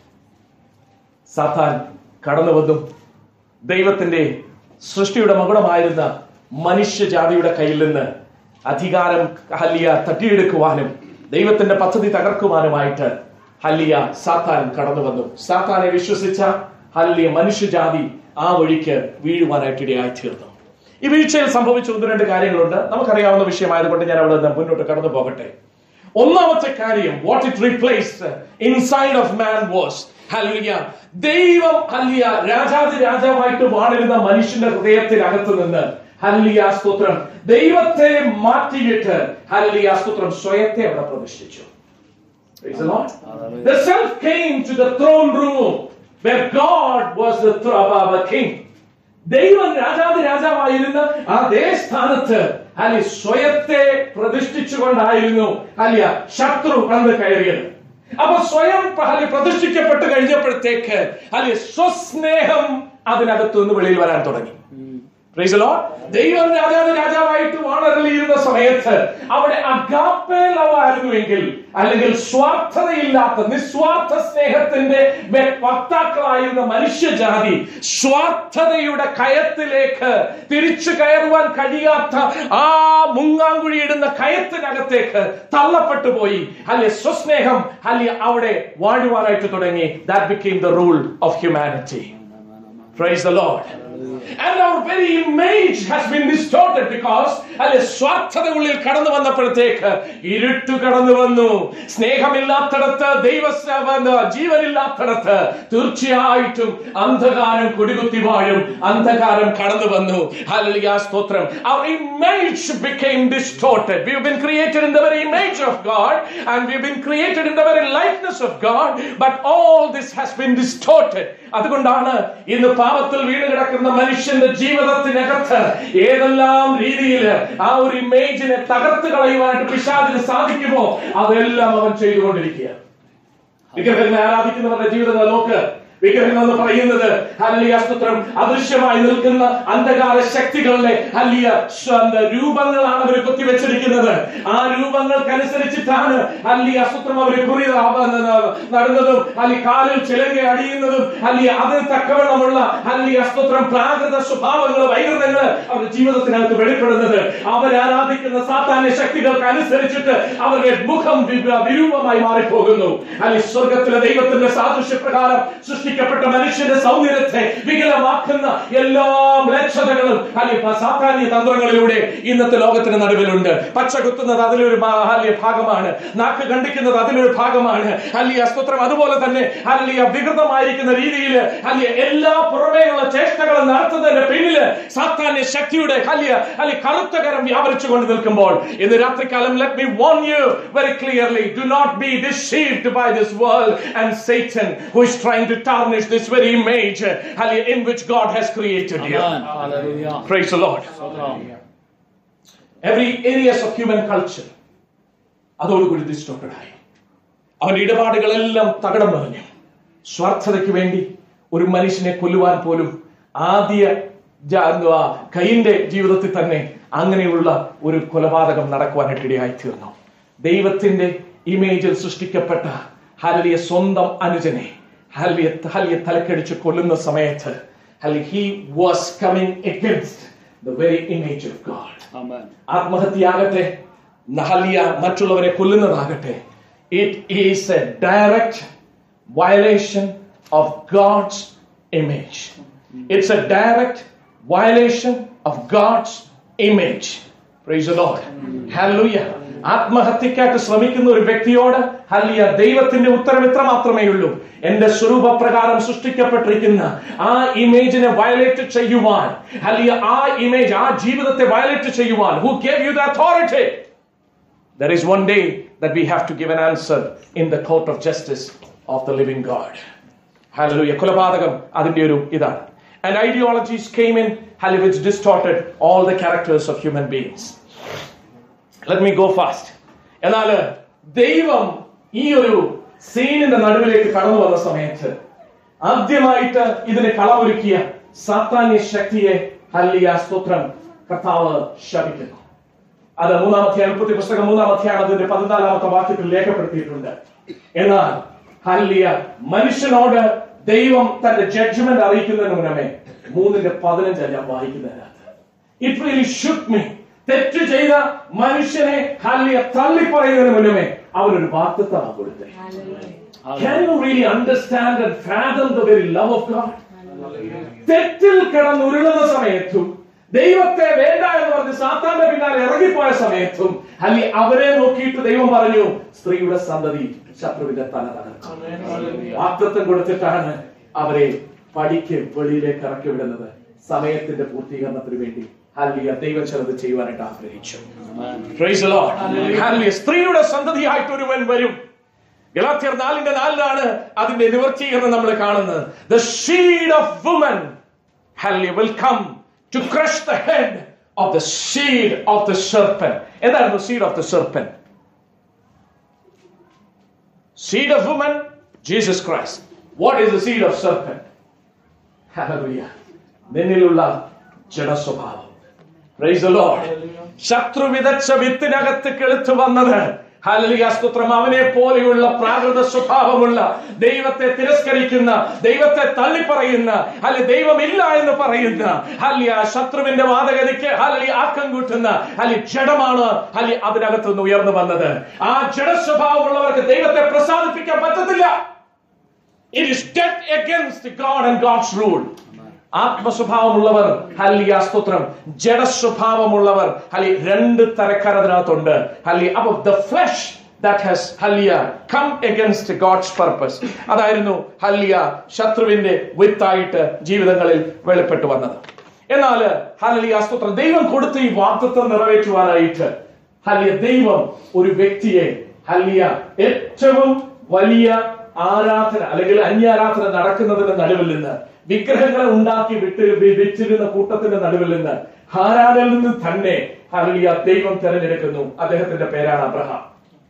സാത്താൻ കടന്നു വന്നു ദൈവത്തിന്റെ സൃഷ്ടിയുടെ മകുടമായിരുന്ന മനുഷ്യജാതിയുടെ കയ്യിൽ നിന്ന് അധികാരം ഹല്ലിയ തട്ടിയെടുക്കുവാനും ദൈവത്തിന്റെ പദ്ധതി തകർക്കുവാനുമായിട്ട് ഹല്ലിയ സാത്താൻ കടന്നു വന്നു സാത്താനെ വിശ്വസിച്ച ഹല്ലിയ മനുഷ്യജാതി ആ വഴിക്ക് വീഴുവാനായിട്ട് ഇടയായി തീർന്നു ഈ വീഴ്ചയിൽ സംഭവിച്ച ഒന്ന് രണ്ട് കാര്യങ്ങളുണ്ട് നമുക്കറിയാവുന്ന വിഷയമായതുകൊണ്ട് ഞാൻ അവിടെ നിന്ന് മുന്നോട്ട് കടന്നു പോകട്ടെ ഒന്നാമത്തെ കാര്യം what it replace inside of man was hallelujah ദൈവം ഹല്ലിയ രാജാതി രാജാവായിട്ട് വാണിരുന്ന മനുഷ്യന്റെ ഹൃദയത്തിനകത്ത് നിന്ന് ഹല്ലിയ സ്തോത്രം ദൈവത്തെ മാറ്റിയിട്ട് ഹല്ലിയ സ്തോത്രം സ്വയത്തെ അവിടെ പ്രതിഷ്ഠിച്ചു Praise the Lord. The self came to the throne room where God was the thro- uh, the king. ദൈവം രാജാതി രാജാവായിരുന്ന അതേ സ്ഥാനത്ത് അല്ലെ സ്വയത്തെ പ്രതിഷ്ഠിച്ചുകൊണ്ടായിരുന്നു അല്ലിയ ശത്രു അന്ന് കയറിയത് അപ്പൊ സ്വയം അല്ലെ പ്രതിഷ്ഠിക്കപ്പെട്ട് കഴിഞ്ഞപ്പോഴത്തേക്ക് അല്ലെ സ്വസ്നേഹം അതിനകത്ത് നിന്ന് വെളിയിൽ വരാൻ തുടങ്ങി Praise the Lord. ദൈവം രാജാവ് രാജാവായിട്ട് വാണറിലിരുന്ന സമയത്ത് അവിടെ അഗാപ്പേ ലവ് ആയിരുന്നുവെങ്കിൽ അല്ലെങ്കിൽ സ്വാർത്ഥതയില്ലാത്ത നിസ്വാർത്ഥ സ്നേഹത്തിന്റെ വെ- വക്താക്കളായിരുന്ന മനുഷ്യജാതി സ്വാർത്ഥതയുടെ കയത്തിലേക്ക് തിരിച്ചു കയറുവാൻ കഴിയാത്ത ആ മുങ്ങാങ്കുഴിയിടുന്ന കയത്തിനകത്തേക്ക് തള്ളപ്പെട്ടു പോയി അല്ലെ സ്വസ്നേഹം അല്ലെ അവിടെ വാഴുവാനായിട്ട് തുടങ്ങി that became the rule of humanity Praise the Lord. And our very image has been distorted because അല്ലെ സ്വാർത്ഥത ഉള്ളിൽ കടന്നു വന്നപ്പോഴത്തേക്ക് ഇരുട്ടു കടന്നു വന്നു സ്നേഹമില്ലാത്തടത്ത് ദൈവ ജീവനില്ലാത്തടത്ത് തീർച്ചയായിട്ടും അന്ധകാരം കൊടികുത്തി വാഴും അന്ധകാരം കടന്നു വന്നു ഹല്ലേലൂയ സ്തോത്രം our image became distorted we have been created in the very image of God and we have been created in the very likeness of God but all this has been distorted അതുകൊണ്ടാണ് ഇന്ന് പാപത്തിൽ വീണ് കിടക്കുന്ന മനുഷ്യന്റെ ജീവിതത്തിനകത്ത് ഏതെല്ലാം രീതിയിൽ ആ ഒരു ഇമേജിനെ തകർത്ത് കളയുവാനായിട്ട് പിശാചിന് സാധിക്കുമോ അതെല്ലാം അവൻ ചെയ്തുകൊണ്ടിരിക്കുക വിഗ്രഹങ്ങളെ ആരാധിക്കുന്നവരുടെ ജീവിതങ്ങൾ നോക്ക് വിഗ്രഹങ്ങൾ എന്ന് പറയുന്നത് ഹല്ലിയ സ്തോത്രം അദൃശ്യമായി നിൽക്കുന്ന അന്ധകാര ശക്തികളുടെ ഹല്ലിയ സ്വ- എന്താ രൂപങ്ങളാണ് അവർ കൊത്തിവെച്ചിരിക്കുന്നത് ആ രൂപങ്ങൾക്കനുസരിച്ചിട്ടാണ് ഹല്ലിയ സ്തോത്രം അവർ കുറി നടുന്നതും അല്ലെങ്കിൽ കാലിൽ ചിലങ്ക അടിയുന്നതും അല്ലെങ്കിൽ അതിന് തക്കവണ്ണമുള്ള ഹല്ലിയ സ്തോത്രം പ്രാകൃത സ്വഭാവങ്ങൾ വൈകൃതങ്ങൾ അവരുടെ ജീവിതത്തിനകത്ത് വെളിപ്പെടുന്നത് അവരാരാധിക്കുന്ന സാത്താന്യ ശക്തികൾക്ക് അനുസരിച്ചിട്ട് അവരുടെ മുഖം വി- വിരൂപമായി മാറിപ്പോകുന്നു അല്ലെങ്കിൽ സ്വർഗത്തിലെ ദൈവത്തിന്റെ സാദൃശ്യപ്രകാരം സൃഷ്ടിക്കപ്പെട്ട മനുഷ്യന്റെ സൗന്ദര്യത്തെ വികലമാക്കുന്ന എല്ലാ മ്ലേച്ഛതകളും അല്ലെങ്കിൽ സാത്താന്യ തന്ത്രങ്ങളിലൂടെ ഇന്നത്തെ ലോകത്തിന് നടുവിലുണ്ട് പച്ച കുത്തുന്നത് അതിലൊരു ഭാ- ഹല്ലിയ ഭാഗമാണ് നാക്ക് കണ്ടിക്കുന്നത് അതിലൊരു ഭാഗമാണ് അല്ലിയ സ്തോത്രം അതുപോലെ തന്നെ അല്ലിയ വികൃതമായിരിക്കുന്ന രീതിയിൽ അല്ലിയ എല്ലാ പുറമേയുള്ള ചേഷ്ടകളും നടത്തുന്നതിന്റെ പിന്നില് സാത്താന്യ ശക്തിയുടെ അല്ലിയ അല്ലെ കറുത്ത കരം വ്യാപരിച്ചുകൊണ്ട് നിൽക്കുമ്പോൾ ഇന്ന് രാത്രികാലം let me warn you very clearly do not be deceived by this world and Satan who is trying to tarnish this very image hallelujah, in which God has created you. Praise the Lord. Every areas of human culture അതോടുകൂടി distorted ആയി അവന്റെ ഇടപാടുകളെല്ലാം തകടം നിറഞ്ഞു സ്വാർത്ഥതയ്ക്ക് വേണ്ടി ഒരു മനുഷ്യനെ കൊല്ലുവാൻ പോലും ആദ്യ ജ- എന്തുവാ, കൈയിന്റെ ജീവിതത്തിൽ തന്നെ അങ്ങനെയുള്ള ഒരു കൊലപാതകം നടക്കുവാനായിട്ട് ഇടയായി തീർന്നു ദൈവത്തിന്റെ ഇമേജിൽ സൃഷ്ടിക്കപ്പെട്ട ഹരലിയ സ്വന്തം അനുജനെ ഹല്ലിയ ഹല്ലിയ തലക്കടിച്ച് കൊല്ലുന്ന സമയത്ത് hallelujah he was coming against the very image of God Amen. ആത്മഹത്യയാകട്ടെ നഹലിയ മറ്റുള്ളവരെ കൊല്ലുന്നതാകട്ടെ it is a direct violation of God's image it's a direct violation of God's image hallelujah ആത്മഹത്യക്കായിട്ട് ശ്രമിക്കുന്ന ഒരു വ്യക്തിയോട് ഹല്ലിയ ദൈവത്തിന്റെ ഉത്തരം ഇത്ര മാത്രമേ ഉള്ളൂ എന്റെ സ്വരൂപപ്രകാരം സൃഷ്ടിക്കപ്പെട്ടിരിക്കുന്ന ആ ഇമേജിനെ വയലേറ്റ് ചെയ്യുവാൻ ഹല്ലിയ ആ ഇമേജ് ആ ജീവിതത്തെ വയലേറ്റ് ചെയ്യുവാൻ who gave you the authority There is one day that we have to give an answer in the court of justice of the living God. Hallelujah. കൊലപാതകം അതിന്റെ ഒരു ഇതാണ് And ideologies came in, hallelujah, which distorted all the characters of human beings. Let me go fast. എന്നാൽ ദൈവം ഈ ഒരു സീനിന്റെ നടുവിലേക്ക് കടന്നു വന്ന സമയത്ത് ആദ്യമായിട്ട് ഇതിന് കളമൊരുക്കിയ സാത്താന്യ ശക്തിയെ ഹല്ലിയ സ്തോത്രം കർത്താവ് ശപിക്കുന്നു അത് മൂന്നാം അധ്യായം ഉൽപ്പത്തി പുസ്തകം മൂന്നാം അധ്യായം അതിന്റെ പതിനാലാമത്തെ വാക്യത്തിൽ രേഖപ്പെടുത്തിയിട്ടുണ്ട് എന്നാൽ ഹല്ലിയ മനുഷ്യനോട് ദൈവം തന്റെ ജഡ്ജ്മെന്റ് അറിയിക്കുന്നതിന് മുന്നമേ മൂന്നിന്റെ പതിനഞ്ച് ഞാൻ വായിക്കുന്നതിനകത്ത് ഇറ്റ് റിയലി ഷുഡ് മീ തെറ്റ് ചെയ്ത മനുഷ്യനെ ഹല്ലിയ തള്ളി പറയുന്നതിന് മുന്നമേ അവനൊരു വാക്തത്വമാണ് കൊടുത്തത് Can you really understand and fathom the very love of God? തെറ്റിൽ കിടന്നുരുളുന്ന സമയത്തും ദൈവത്തെ വേണ്ട എന്ന് പറഞ്ഞ് സാത്താന്റെ പിന്നാലെ ഇറങ്ങിപ്പോയ സമയത്തും അല്ലെ അവരെ നോക്കിയിട്ട് ദൈവം പറഞ്ഞു സ്ത്രീയുടെ സന്തതി ശത്രുവിന്റെ തല തകർക്കും വാക്തത്വം കൊടുത്തിട്ടാണ് അവരെ പടിക്ക് വെളിയിലേക്ക് ഇറക്കി വിടുന്നത് സമയത്തിന്റെ പൂർത്തീകരണത്തിന് വേണ്ടി ഹല്ലിയ ദൈവം ചിലത് ചെയ്യുവാനായിട്ട് ആഗ്രഹിച്ചു Praise the Lord. ഹല്ലേലൂയ. സ്ത്രീയുടെ സന്തതിയായിട്ട് ഒരുവൻ വരും ഗലാത്യർ നാലിന്റെ നാലിലാണ് അതിന്റെ നിവർത്തീകരണം നമ്മൾ കാണുന്നത് the seed of woman hallelujah will come to crush the head of the seed of the serpent എന്തായിരുന്നു seed of the serpent seed of woman Jesus Christ what is the seed of serpent hallelujah നിന്നിലുള്ള ജഡസ്വഭാവം Praise the Lord. ശത്രു വിതച്ച വിത്തിനകത്ത് കെളുത്തു വന്നത് ഹല്ലേലൂയ സ്തോത്രം അവനെ പോലെയുള്ള പ്രാകൃത സ്വഭാവമുള്ള ദൈവത്തെ തിരസ്കരിക്കുന്ന ദൈവത്തെ തള്ളിപ്പറയുന്ന അല്ലെ ദൈവമില്ല എന്ന് പറയുന്ന ഹല്ലിയ ശത്രുവിന്റെ വാദഗതിക്ക് ഹല്ലി ആക്കം കൂട്ടുന്ന അല്ലെ ജഡമാണ് ഹല്ലി അതിനകത്ത് നിന്ന് ഉയർന്നു വന്നത് ആ ജഡസ്വഭാവമുള്ളവർക്ക് ദൈവത്തെ പ്രസാദിപ്പിക്കാൻ പറ്റത്തില്ല it is dead against God and God's rule ആത്മസ്വഭാവമുള്ളവർ ഹല്ലിയ സ്തോത്രം ജഡസ്വഭാവമുള്ളവർ ഹലി രണ്ട് തരക്കാർ അതിനകത്തുണ്ട് ഹല്ലി അപ്പൊ the flesh that has hallelujah come against God's purpose അതായിരുന്നു ഹല്ലിയ ശത്രുവിന്റെ വിത്തായിട്ട് ജീവിതങ്ങളിൽ വെളിപ്പെട്ടു വന്നത് എന്നാൽ ഹല്ലിയ സ്തോത്രം ദൈവം കൊടുത്ത ഈ വാക്തത്വം നിറവേറ്റുവാനായിട്ട് ഹല്ലിയ ദൈവം ഒരു വ്യക്തിയെ ഹല്ലിയ ഏറ്റവും വലിയ ആരാധന അല്ലെങ്കിൽ അന്യാരാധന നടക്കുന്നതിന്റെ നടുവിൽ നിന്ന് വിഗ്രഹങ്ങളെ ഉണ്ടാക്കി വിട്ട് വി- വിറ്റിരുന്ന കൂട്ടത്തിന്റെ നടുവിൽ നിന്ന് ഹാരാനിൽ നിന്ന് തന്നെ ഹല്ലിയ ദൈവം തെരഞ്ഞെടുക്കുന്നു അദ്ദേഹത്തിന്റെ പേരാണ് അബ്രഹാം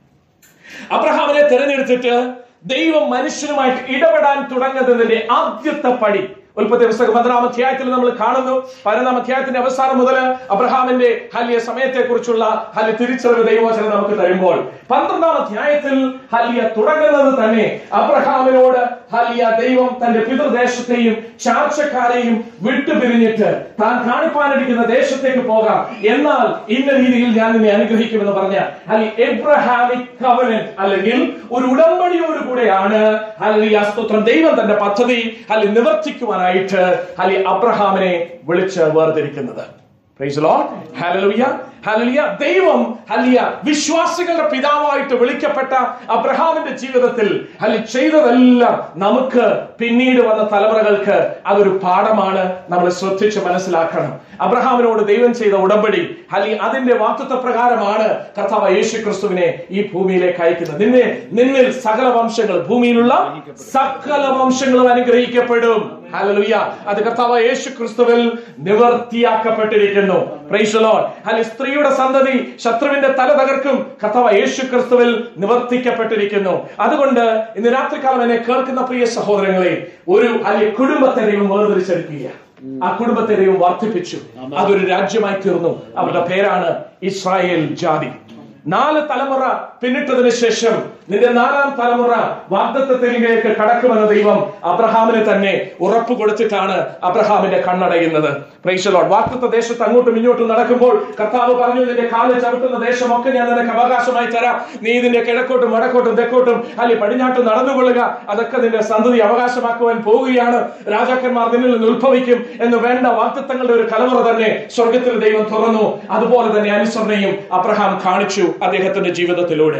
അബ്രഹാമിനെ തെരഞ്ഞെടുത്തിട്ട് ദൈവം മനുഷ്യനുമായിട്ട് ഇടപെടാൻ തുടങ്ങുന്നതിന്റെ ആദ്യത്തെ പടി ഉൽപ്പത്തി പുസ്തകം പതിനാം അധ്യായത്തിൽ നമ്മൾ കാണുന്നു പതിനൊന്നാം അധ്യായത്തിന്റെ അവസാനം മുതൽ അബ്രഹാമിന്റെ ഹലിയ സമയത്തെ കുറിച്ചുള്ള ഹലി തിരിച്ചറിവ് ദൈവവചനം നമുക്ക് തരുമ്പോൾ പന്ത്രണ്ടാം അധ്യായത്തിൽ ഹലിയ തുടങ്ങുന്നത് തന്നെ അബ്രഹാമിനോട് ഹലിയ ദൈവം തന്റെ പിതൃദേശത്തെയും ചാർച്ചക്കാരെയും വിട്ടുപിരിഞ്ഞിട്ട് താൻ കാണിപ്പാനിരിക്കുന്ന ദേശത്തേക്ക് പോകാം എന്നാൽ ഇന്ന രീതിയിൽ ഞാൻ നിന്നെ അനുഗ്രഹിക്കുമെന്ന് പറഞ്ഞ അല്ലെ എബ്രഹാമിക് കവനന്റ് അല്ലെങ്കിൽ ഒരു ഉടമ്പടിയോട് കൂടെയാണ് അല്ലെങ്കിൽ സ്തോത്രം ദൈവം തന്റെ പദ്ധതി അല്ലെങ്കിൽ നിവർത്തിക്കുവാനായിട്ട് അല്ലെങ്കിൽ അബ്രഹാമിനെ വിളിച്ച് വേർതിരിക്കുന്നത് Praise the Lord. Hallelujah. Hallelujah. ദൈവം ഹല്ലിയ വിശ്വാസികളുടെ പിതാവായിട്ട് വിളിക്കപ്പെട്ട അബ്രഹാമിന്റെ ജീവിതത്തിൽ ഹല്ലി ചെയ്തതെല്ലാം നമുക്ക് പിന്നീട് വന്ന തലമുറകൾക്ക് അതൊരു പാഠമാണ് നമ്മൾ ശ്രദ്ധിച്ച് മനസ്സിലാക്കണം അബ്രഹാമിനോട് ദൈവം ചെയ്ത ഉടമ്പടി ഹല്ലി അതിന്റെ വാക്തത്വ പ്രകാരമാണ് കർത്താവ് യേശു ക്രിസ്തുവിനെ ഈ ഭൂമിയിലേക്ക് അയക്കുന്നത് നിന്നെ നിന്നിൽ സകല വംശങ്ങൾ ഭൂമിയിലുള്ള സകല വംശങ്ങളും അനുഗ്രഹിക്കപ്പെടും ഹല്ലേലൂയ അത് കർത്താവ് യേശു ക്രിസ്തുവിൽ നിവർത്തിയാക്കപ്പെട്ടിരിക്കുന്നു Praise the Lord. ഹല്ലെ സ്ത്രീയുടെ സന്തതി ശത്രുവിന്റെ തല തകർക്കും കർത്താവ് യേശു ക്രിസ്തുവിൽ നിവർത്തിക്കപ്പെട്ടിരിക്കുന്നു അതുകൊണ്ട് ഇന്ന് രാത്രികാലം എന്നെ കേൾക്കുന്ന പ്രിയ സഹോദരങ്ങളെ ഒരു അല്ലെ കുടുംബത്തെ ദൈവം വേർതിരിച്ചെടുക്കുക ആ കുടുംബത്തെ ദൈവം വർദ്ധിപ്പിച്ചു അതൊരു രാജ്യമായി തീർന്നു അവരുടെ പേരാണ് ഇസ്രായേൽ ജാതി നാല് തലമുറ പിന്നിട്ടതിന് ശേഷം നിന്റെ നാലാം തലമുറ വാഗ്ദത്വത്തിലേക്ക് കടക്കുമെന്ന ദൈവം അബ്രഹാമിന് തന്നെ ഉറപ്പ് കൊടുത്തിട്ടാണ് അബ്രഹാമിന്റെ കണ്ണടയുന്നത് പ്രൈശലോഡ് വാഗ്ദത്വ ദേശത്ത് അങ്ങോട്ടും ഇങ്ങോട്ടും നടക്കുമ്പോൾ കർത്താവ് പറഞ്ഞു നിന്റെ കാല് ചവിട്ടുന്ന ദേശമൊക്കെ ഞാൻ നിനക്ക് അവകാശമായി തരാം നീ ഇതിന്റെ കിഴക്കോട്ടും വടക്കോട്ടും തെക്കോട്ടും അല്ലെ പടിഞ്ഞാട്ടും നടന്നുകൊള്ളുക അതൊക്കെ നിന്റെ സന്തതി അവകാശമാക്കുവാൻ പോവുകയാണ് രാജാക്കന്മാർ നിന്നിൽ നിന്ന് ഉത്ഭവിക്കും എന്ന് വേണ്ട വാഗ്ദത്തങ്ങളുടെ ഒരു കലവറ തന്നെ സ്വർഗത്തിൽ ദൈവം തുറന്നു അതുപോലെ തന്നെ അനുസരണയും അബ്രഹാം കാണിച്ചു അദ്ദേഹത്തിന്റെ ജീവിതത്തിലൂടെ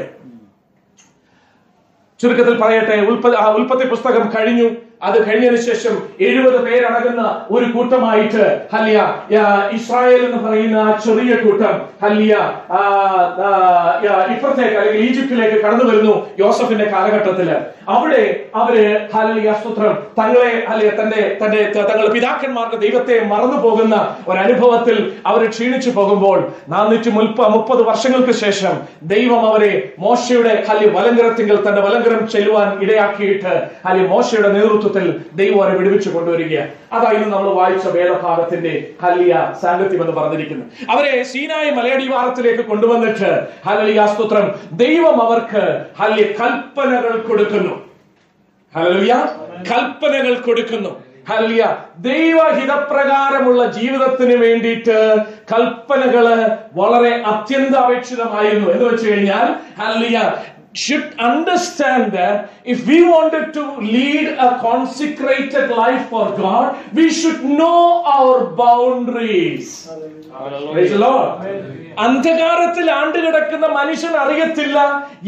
ചുരുക്കത്തിൽ പറയട്ടെ ഉൽപ്പ ആ ഉൽപ്പത്തി പുസ്തകം കഴിഞ്ഞു അത് കഴിഞ്ഞതിന് ശേഷം എഴുപത് പേരടങ്ങുന്ന ഒരു കൂട്ടമായിട്ട് ഹല്യ ആ, ഇസ്രായേൽ എന്ന് പറയുന്ന ആ ചെറിയ കൂട്ടം ഹല്യ ആ, ആ, ആ, ഇപ്പുറത്തേക്ക് അല്ലെങ്കിൽ ഈജിപ്തിലേക്ക് കടന്നു വരുന്നു യോസഫിന്റെ കാലഘട്ടത്തില് അവിടെ അവര് ഹല്യ സ്തുത്രം തങ്ങളെ ഹല്യ തന്റെ തന്റെ തങ്ങളുടെ പിതാക്കന്മാർക്ക് ദൈവത്തെ മറന്നു പോകുന്ന ഒരനുഭവത്തിൽ അവർ ക്ഷീണിച്ചു പോകുമ്പോൾ നാനൂറ്റി മുൽപ്പ മുപ്പത് വർഷങ്ങൾക്ക് ശേഷം ദൈവം അവരെ മോശയുടെ ഹല്യ വലങ്കരത്തിങ്കിൽ തന്റെ വലങ്കരം ചെല്ലുവാൻ ഇടയാക്കിയിട്ട് ഹല്യ മോശയുടെ നേതൃത്വത്തിൽ ദൈവം അവരെ വിടുവിച്ചു കൊണ്ടുവരിക അതായിരുന്നു നമ്മൾ വായിച്ച വേദഭാഗത്തിന്റെ ഹല്യ സാങ്കത്യം എന്ന് പറഞ്ഞിരിക്കുന്നത് അവരെ സീനായി മലയടിവാരത്തിലേക്ക് കൊണ്ടുവന്നിട്ട് ഹല്യ സ്തുത്രം ദൈവം അവർക്ക് ഹല്യ കൽപ്പനകൾ കൊടുക്കുന്നു ഹല്ലേലൂയ കൽപ്പനകൾ കൊടുക്കുന്നു ഹല്ലേലൂയ ദൈവഹിതപ്രകാരമുള്ള ജീവിതത്തിന് വേണ്ടിയിട്ട് കൽപ്പനകള് വളരെ അത്യന്താപേക്ഷിതമായിരുന്നു എന്ന് വെച്ച് കഴിഞ്ഞാൽ hallelujah should understand that if we wanted to lead a consecrated life for God, we should know our boundaries. Praise the Lord. അന്ധകാരത്തിൽ ആണ്ടുകിടക്കുന്ന മനുഷ്യൻ അറിയത്തില്ല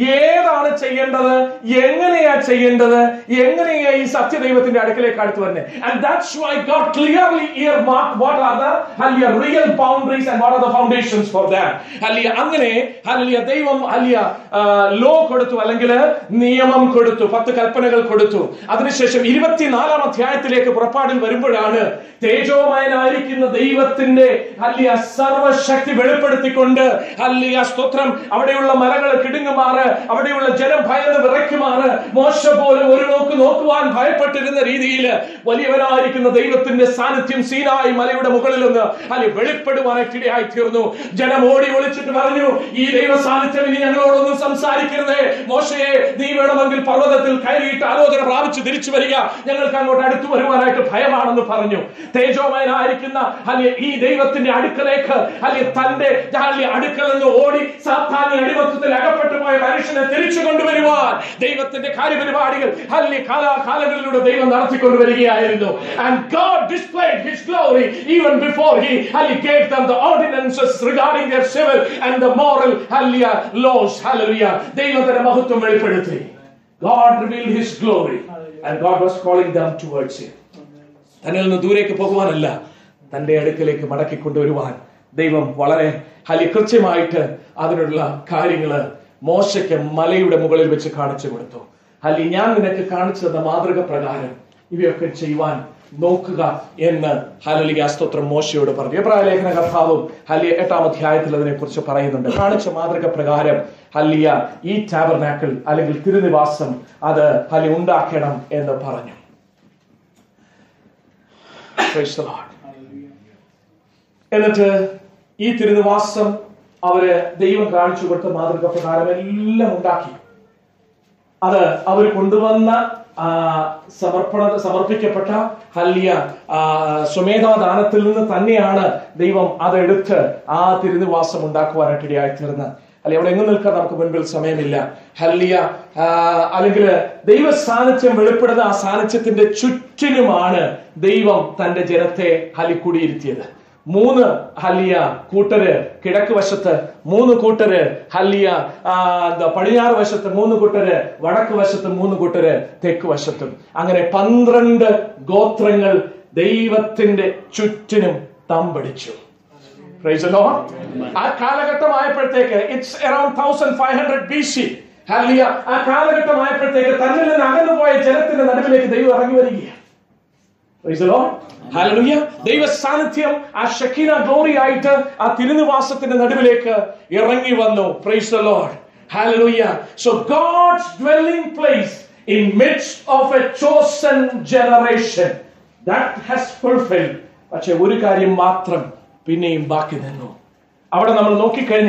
ഏതാണ് ചെയ്യേണ്ടത് എങ്ങനെയാ ചെയ്യേണ്ടത് എങ്ങനെയാ ഈ സത്യദൈവത്തിന്റെ അടുക്കലേക്ക് അടുത്ത് വരുന്നത് and that's why God clearly earmark what are the hallelujah real boundaries and what are the foundations for that hallelujah അങ്ങനെ ഹല്ലിയ ദൈവം ഹല്ലിയ ലോ കൊടുത്തു അല്ലെങ്കിൽ നിയമം കൊടുത്തു പത്ത് കൽപ്പനകൾ കൊടുത്തു അതിനുശേഷം ഇരുപത്തിനാലാം അധ്യായത്തിലേക്ക് പുറപ്പാടിൽ വരുമ്പോഴാണ് തേജോമയനായിരിക്കുന്ന ദൈവത്തിന്റെ ഹല്ലിയ സർവശക്തി വെളിപ്പെടുത്തിക്കൊണ്ട് ഹല്ലിയ സ്തോത്രം അവിടെയുള്ള മലകൾ കിടുങ്ങുമാറ് അവിടെയുള്ള ജനം ഭയന്ന് വിറയ്ക്കുമാറ് മോശ പോലും ഒരു നോക്ക് നോക്കുവാൻ ഭയപ്പെട്ടിരുന്ന രീതിയിൽ വലിയവനായിരിക്കുന്ന ദൈവത്തിന്റെ സാന്നിധ്യം സീനായി മലയുടെ മുകളിൽ നിന്ന് അല്ലെ വെളിപ്പെടുവാനായിട്ട് ഇടയായി തീർന്നു ജനം ഓടി ഒളിച്ചിട്ട് പറഞ്ഞു ഈ ദൈവ സാന്നിധ്യം ഇനി ഞങ്ങളോടൊന്നും സംസാരിക്കരുതേ മോശയെ നീ വേണമെങ്കിൽ പർവ്വതത്തിൽ കയറിയിട്ട് ആലോചന പ്രാപിച്ച് തിരിച്ചു വരിക ഞങ്ങൾക്ക് അങ്ങോട്ട് അടുത്തു വരുവാനായിട്ട് ഭയമാണെന്ന് പറഞ്ഞു തേജോമയനായിരിക്കുന്ന അല്ലെ ഈ ദൈവത്തിന്റെ അടുക്കലേക്ക് അല്ലെ തന്റെ അല്ലെ അടുക്കൽ നിന്ന് ഓടി സാധാരണ അടിമത്തത്തിൽ അകപ്പെട്ടു പോയ മനുഷ്യനെ തിരിച്ചു കൊണ്ടുവരുവാൻ ദൈവത്തിന്റെ കാര്യപരിപാടികൾ അല്ലെ കാലാകാലങ്ങളിലൂടെ ദൈവം നടത്തിക്കൊണ്ടുവരികയായിരുന്നു and God displayed his glory even before he hallelujah, gave them the ordinances regarding their civil and the moral hallelujah, laws hallelujah ദൈവത്തിന്റെ മഹത്വം വെളിപ്പെടുത്തി God revealed his glory and God was calling them towards him തന്നിൽ നിന്ന് ദൂരേക്ക് പോകുവാനല്ല തന്റെ അടുക്കലേക്ക് മടക്കി കൊണ്ടുവരുവാൻ ദൈവം വളരെ ഹലി കൃത്യമായിട്ട് അതിനുള്ള കാര്യങ്ങള് മോശയ്ക്ക് മലയുടെ മുകളിൽ വെച്ച് കാണിച്ചു കൊടുത്തു ഹലി ഞാൻ നിനക്ക് കാണിച്ചു തന്ന മാതൃക പ്രകാരം ഇവയൊക്കെ ചെയ്യുവാൻ നോക്കുക എന്ന് ഹലലിക സ്തോത്രം മോശയോട് പറഞ്ഞു എബ്രായ ലേഖന കർത്താവും ഹലിയ എട്ടാം അധ്യായത്തിൽ അതിനെ കുറിച്ച് പറയുന്നുണ്ട് കാണിച്ച മാതൃക പ്രകാരം ഹല്ലിയ ഈ ടാബർനാക്കിൾ അല്ലെങ്കിൽ തിരുനിവാസം അത് ഹലി ഉണ്ടാക്കണം എന്ന് പറഞ്ഞു Praise the Lord. എന്നിട്ട് ഈ തിരുനിവാസം അവര് ദൈവം കാണിച്ചു കൊടുത്ത മാതൃക പ്രകാരം എല്ലാം ഉണ്ടാക്കി അത് അവർ കൊണ്ടുവന്ന ആ, സമർപ്പണ സമർപ്പിക്കപ്പെട്ട ഹല്യ ആ, സ്വമേധാദാനത്തിൽ നിന്ന് തന്നെയാണ് ദൈവം അതെടുത്ത് ആ തിരുനിവാസം ഉണ്ടാക്കുവാനായിട്ട് ഇടയായിത്തീർന്നത് അല്ലെ അവിടെ എങ്ങും നിൽക്കാൻ നമുക്ക് മുൻപിൽ സമയമില്ല ഹല്ലിയ ആ, അല്ലെങ്കിൽ ദൈവ സാന്നിധ്യം വെളിപ്പെടുന്ന ആ സാന്നിധ്യത്തിന്റെ ചുറ്റിനുമാണ് ദൈവം തന്റെ ജനത്തെ ഹലി കുടിയിരുത്തിയത് മൂന്ന് ഹല്ലിയ കൂട്ടര് കിഴക്ക് വശത്ത് മൂന്ന് കൂട്ടര് ഹല്ലിയ ആ, എന്താ പടിഞ്ഞാറ് വശത്ത് മൂന്ന് കൂട്ടര് വടക്ക് വശത്ത് മൂന്ന് കൂട്ടര് തെക്ക് വശത്തും അങ്ങനെ പന്ത്രണ്ട് ഗോത്രങ്ങൾ ദൈവത്തിന്റെ ചുറ്റിനും തമ്പടിച്ചു Praise the Lord. ആ കാലഘട്ടമായപ്പോഴത്തേക്ക് it's around thousand five hundred B C hallelujah ആ കാലഘട്ടമായപ്പോഴത്തേക്ക് തന്നിൽ നിന്ന് അകന്നു പോയ ജനത്തിന്റെ നടുവിലേക്ക് ദൈവം ഇറങ്ങി വരികയാണ് Praise the Lord. Hallelujah. ദൈവ സാന്നിധ്യം ആ ഷക്കീന ഗ്ലോറി ആയിട്ട് ആ തിരുനിവാസത്തിന്റെ നടുവിലേക്ക് ഇറങ്ങി വന്നു praise the Lord Hallelujah. So God's dwelling place in midst of a chosen generation that has fulfilled. പക്ഷെ ഒരു കാര്യം മാത്രം പിന്നെയും ബാക്കി നിന്നു അവിടെ നമ്മൾ നോക്കിക്കഴിഞ്ഞാൽ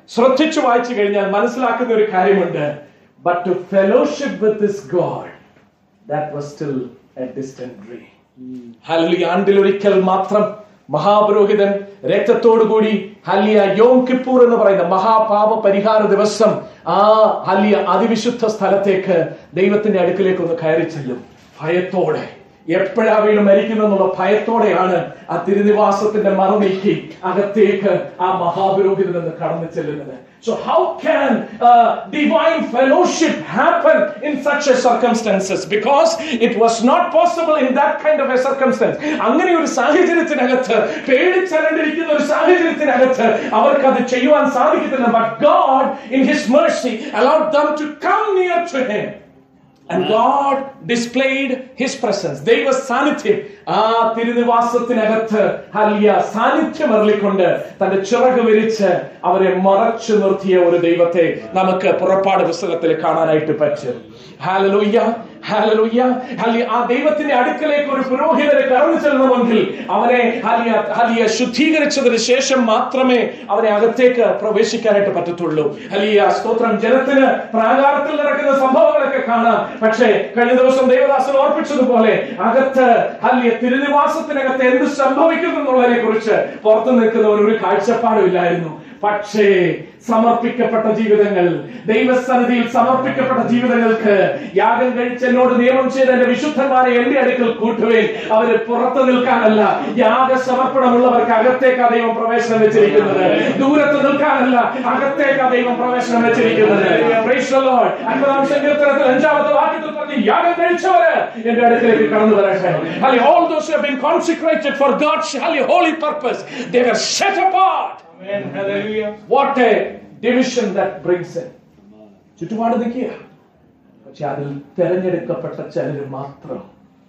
ശ്രദ്ധിച്ചു വായിച്ചു കഴിഞ്ഞാൽ മനസ്സിലാക്കുന്ന ഒരു കാര്യമുണ്ട് but to fellowship with this God that was still a distant dream hallelujah ആണ്ടിലൊരിക്കൽ മാത്രം മഹാപുരോഹിതൻ രക്തത്തോടുകൂടി ഹല്ലിയ യോം കിപ്പൂർ എന്ന് പറയുന്ന മഹാപാപ പരിഹാര ദിവസം ആ ഹല്ലിയ അതിവിശുദ്ധ സ്ഥലത്തേക്ക് ദൈവത്തിന്റെ അടുക്കിലേക്ക് ഒന്ന് കയറി ചെല്ലും ഭയത്തോടെ എപ്പോഴാ വീണ് മരിക്കുന്നെന്നുള്ള ഭയത്തോടെയാണ് ആ തിരുനിവാസത്തിന്റെ മറ നീക്കി അകത്തേക്ക് ആ മഹാപുരോഹിതൻ എന്ന് കടന്നു ചെല്ലുന്നത് So how can uh, divine fellowship happen in such a circumstances? Because it was not possible in that kind of a circumstance. അങ്ങനെ ഒരു സാഹചര്യത്തിനകത്ത് പേടിച്ചരണ്ടിരിക്കുന്ന ഒരു സാഹചര്യത്തിനകത്ത് അവർക്ക് അത് ചെയ്യുവാൻ സാധിക്കത്തില്ല but God in his mercy allowed them to come near to him. And God displayed his presence. ദൈവ സാന്നിധ്യം ആ തിരുനിവാസത്തിനകത്ത് ഹല്യ സാന്നിധ്യം അരളിക്കൊണ്ട് തന്റെ ചിറക് വിരിച്ച് അവരെ മറച്ചു നിർത്തിയ ഒരു ദൈവത്തെ നമുക്ക് പുറപ്പാട് പുസ്തകത്തിൽ കാണാനായിട്ട് പറ്റും ഹാലലൂയ്യ ഹാലലൂയ്യ ഹല്യ ആ ദൈവത്തിന്റെ അടുക്കലേക്ക് ഒരു പുരോഹിതന് കടന്നു ചെല്ലണമെങ്കിൽ അവനെ ഹലിയ ഹലിയ ശുദ്ധീകരിച്ചതിന് ശേഷം മാത്രമേ അവനെ അകത്തേക്ക് പ്രവേശിക്കാനായിട്ട് പറ്റത്തുള്ളൂ ഹലിയ സ്തോത്രം ജനത്തിന് പ്രാകാരത്തിൽ നടക്കുന്ന സംഭവങ്ങളൊക്കെ കാണാം പക്ഷേ കഴിഞ്ഞ ദിവസം ദേവദാസൻ ഓർപ്പിച്ചതുപോലെ അകത്ത് ഹലിയ തിരുനിവാസത്തിനകത്ത് എന്ത് സംഭവിക്കുന്നു എന്നുള്ളതിനെ കുറിച്ച് പുറത്തു നിൽക്കുന്നവർ ഒരു കാഴ്ചപ്പാടുമില്ലായിരുന്നു പക്ഷേ സമർപ്പിക്കപ്പെട്ട ജീവിതങ്ങൾ ദൈവസന്നിധിയിൽ സമർപ്പിക്കപ്പെട്ട ജീവിതങ്ങൾക്ക് യാഗം കഴിച്ച് എന്നോട് നിയമം ചെയ്ത എന്റെ വിശുദ്ധന്മാരെ എന്റെ അടുക്കൽ കൂട്ടുവേൻ അവര് പുറത്തു നിൽക്കാനല്ല യാഗ സമർപ്പണമുള്ളവർക്ക് അകത്തേക്ക് ആ ദൈവം പ്രവേശനം വെച്ചിരിക്കുന്നത് ദൂരത്ത് നിൽക്കാനല്ല അകത്തേക്ക് ആ ദൈവം പ്രവേശനം വെച്ചിരിക്കുന്നത് Praise the Lord. അൻപതാം സങ്കീർത്തനത്തിൽ അഞ്ചാമത്തെ വാക്യത്തിൽ പറഞ്ഞു യാഗം കഴിച്ചവര് എന്റെ അടുക്കലേക്ക് കടന്നു വരട്ടെ Hallelujah. all those who have been consecrated for God's hallelujah, holy purpose they were set apart Amen. Hallelujah. What a division that brings in ചുറ്റുപാട് നിൽക്കുക പക്ഷെ അതിൽ തെരഞ്ഞെടുക്കപ്പെട്ട ചിലർ മാത്രം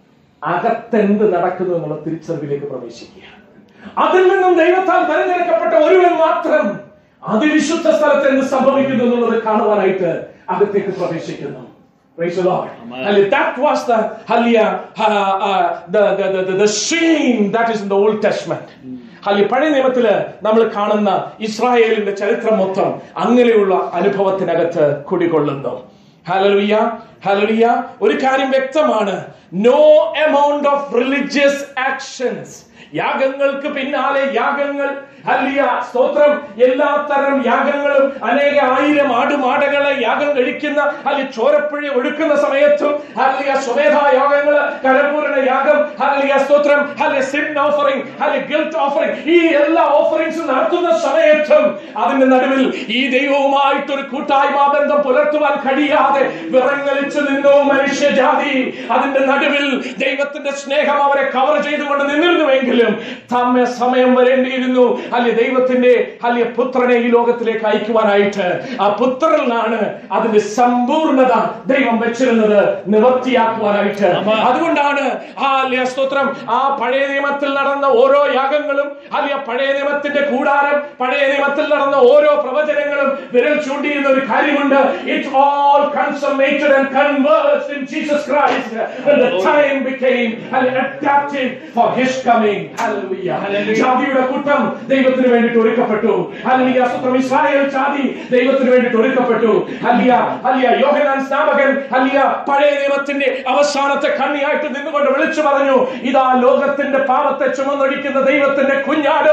അകത്തെന്ത് നടക്കുന്നു എന്നുള്ള തിരിച്ചറിവിലേക്ക് പ്രവേശിക്കുക അതിൽ നിന്നും ദൈവത്താൽ തെരഞ്ഞെടുക്കപ്പെട്ട ഒരുവൻ മാത്രം അതിവിശുദ്ധ സ്ഥലത്ത് എന്ത് സംഭവിക്കുന്നു എന്നുള്ളത് കാണുവാനായിട്ട് അകത്തേക്ക് പ്രവേശിക്കുന്നു Praise the Lord. Hallelujah. That was the hallelujah, uh, uh, the, the, the, the, the scene that is in the Old Testament. ഹലി പഴയ നിയമത്തില് നമ്മൾ കാണുന്ന ഇസ്രായേലിന്റെ ചരിത്രം മൊത്തം അങ്ങനെയുള്ള അനുഭവത്തിനകത്ത് കുടികൊള്ളുന്നു ഹലലുയ്യ ഹലലുയ്യ ഒരു കാര്യം വ്യക്തമാണ് no amount of religious actions യാഗങ്ങൾക്ക് പിന്നാലെ യാഗങ്ങൾ ഹല്ലിയ സ്തോത്രം എല്ലാ തരം യാഗങ്ങളും അനേക ആയിരം ആടുമാടകളെ യാഗം കഴിക്കുന്ന ഹല്ലി ചോരപ്പുഴ ഒഴുക്കുന്ന സമയത്തും ഹല്ലിയ സ്വമേധ യാഗങ്ങള് കരപൂരണ യാഗം ഹല്ലിയ സ്തോത്രം hallelujah sin offering hallelujah guilt offering ഈ എല്ലാ ഓഫറിംഗ്സും നടത്തുന്ന സമയത്തും അതിന്റെ നടുവിൽ ഈ ദൈവവുമായിട്ട് ഒരു കൂട്ടായ്മ ബന്ധം പുലർത്തുവാൻ കഴിയാതെ വിറങ്ങലിച്ചു നിന്നു മനുഷ്യജാതി അതിന്റെ നടുവിൽ ദൈവത്തിന്റെ സ്നേഹം അവരെ കവർ ചെയ്തുകൊണ്ട് നിന്നിരുന്നുവെങ്കിലും തമ്മെ സമയം വരേണ്ടിയിരുന്നു അല്ലെ ദൈവത്തിന്റെ അല്ലെ പുത്രനെ ഈ ലോകത്തിലേക്ക് അയക്കുവാനായിട്ട് ആ പുത്രനിലാണ് അതിന്റെ സമ്പൂർണത ദൈവം വെച്ചിരുന്നത് നിവർത്തിയാക്കുവാനായിട്ട് അതുകൊണ്ടാണ് ആ അല്ലെ സ്തോത്രം ആ പഴയ നിയമത്തിൽ നടന്ന ഓരോ യാഗങ്ങളും അല്ലെ പഴയ നിയമത്തിന്റെ കൂടാരം പഴയ നിയമത്തിൽ നടന്ന ഓരോ പ്രവചനങ്ങളും വിരൽ ചൂണ്ടിയിരുന്ന ഒരു കാര്യമുണ്ട് it all consummated and conversed in Jesus Christ when the time became adapted for his coming hallelujah ജാതിയുടെ കൂട്ടം ദൈവത്തിന് വേണ്ടിയിട്ട് ഒരുക്കപ്പെട്ടു ഹല്ലേലൂയ സ്തോത്രം ഇസ്രായേൽ ജാതി ദൈവത്തിന് വേണ്ടിയിട്ട് ഒരുക്കപ്പെട്ടു ഹല്ലേലൂയ ഹല്ലേലൂയ യോഹന്നാൻ സ്നാപകൻ ഹല്ലേലൂയ പഴയ നിയമത്തിന്റെ അവസാനത്തെ കണ്ണിയായിട്ട് നിന്നുകൊണ്ട് വിളിച്ചു പറഞ്ഞു ഇതാ ലോകത്തിന്റെ പാപത്തെ ചുമന്നൊഴിക്കുന്ന ദൈവത്തിന്റെ കുഞ്ഞാട്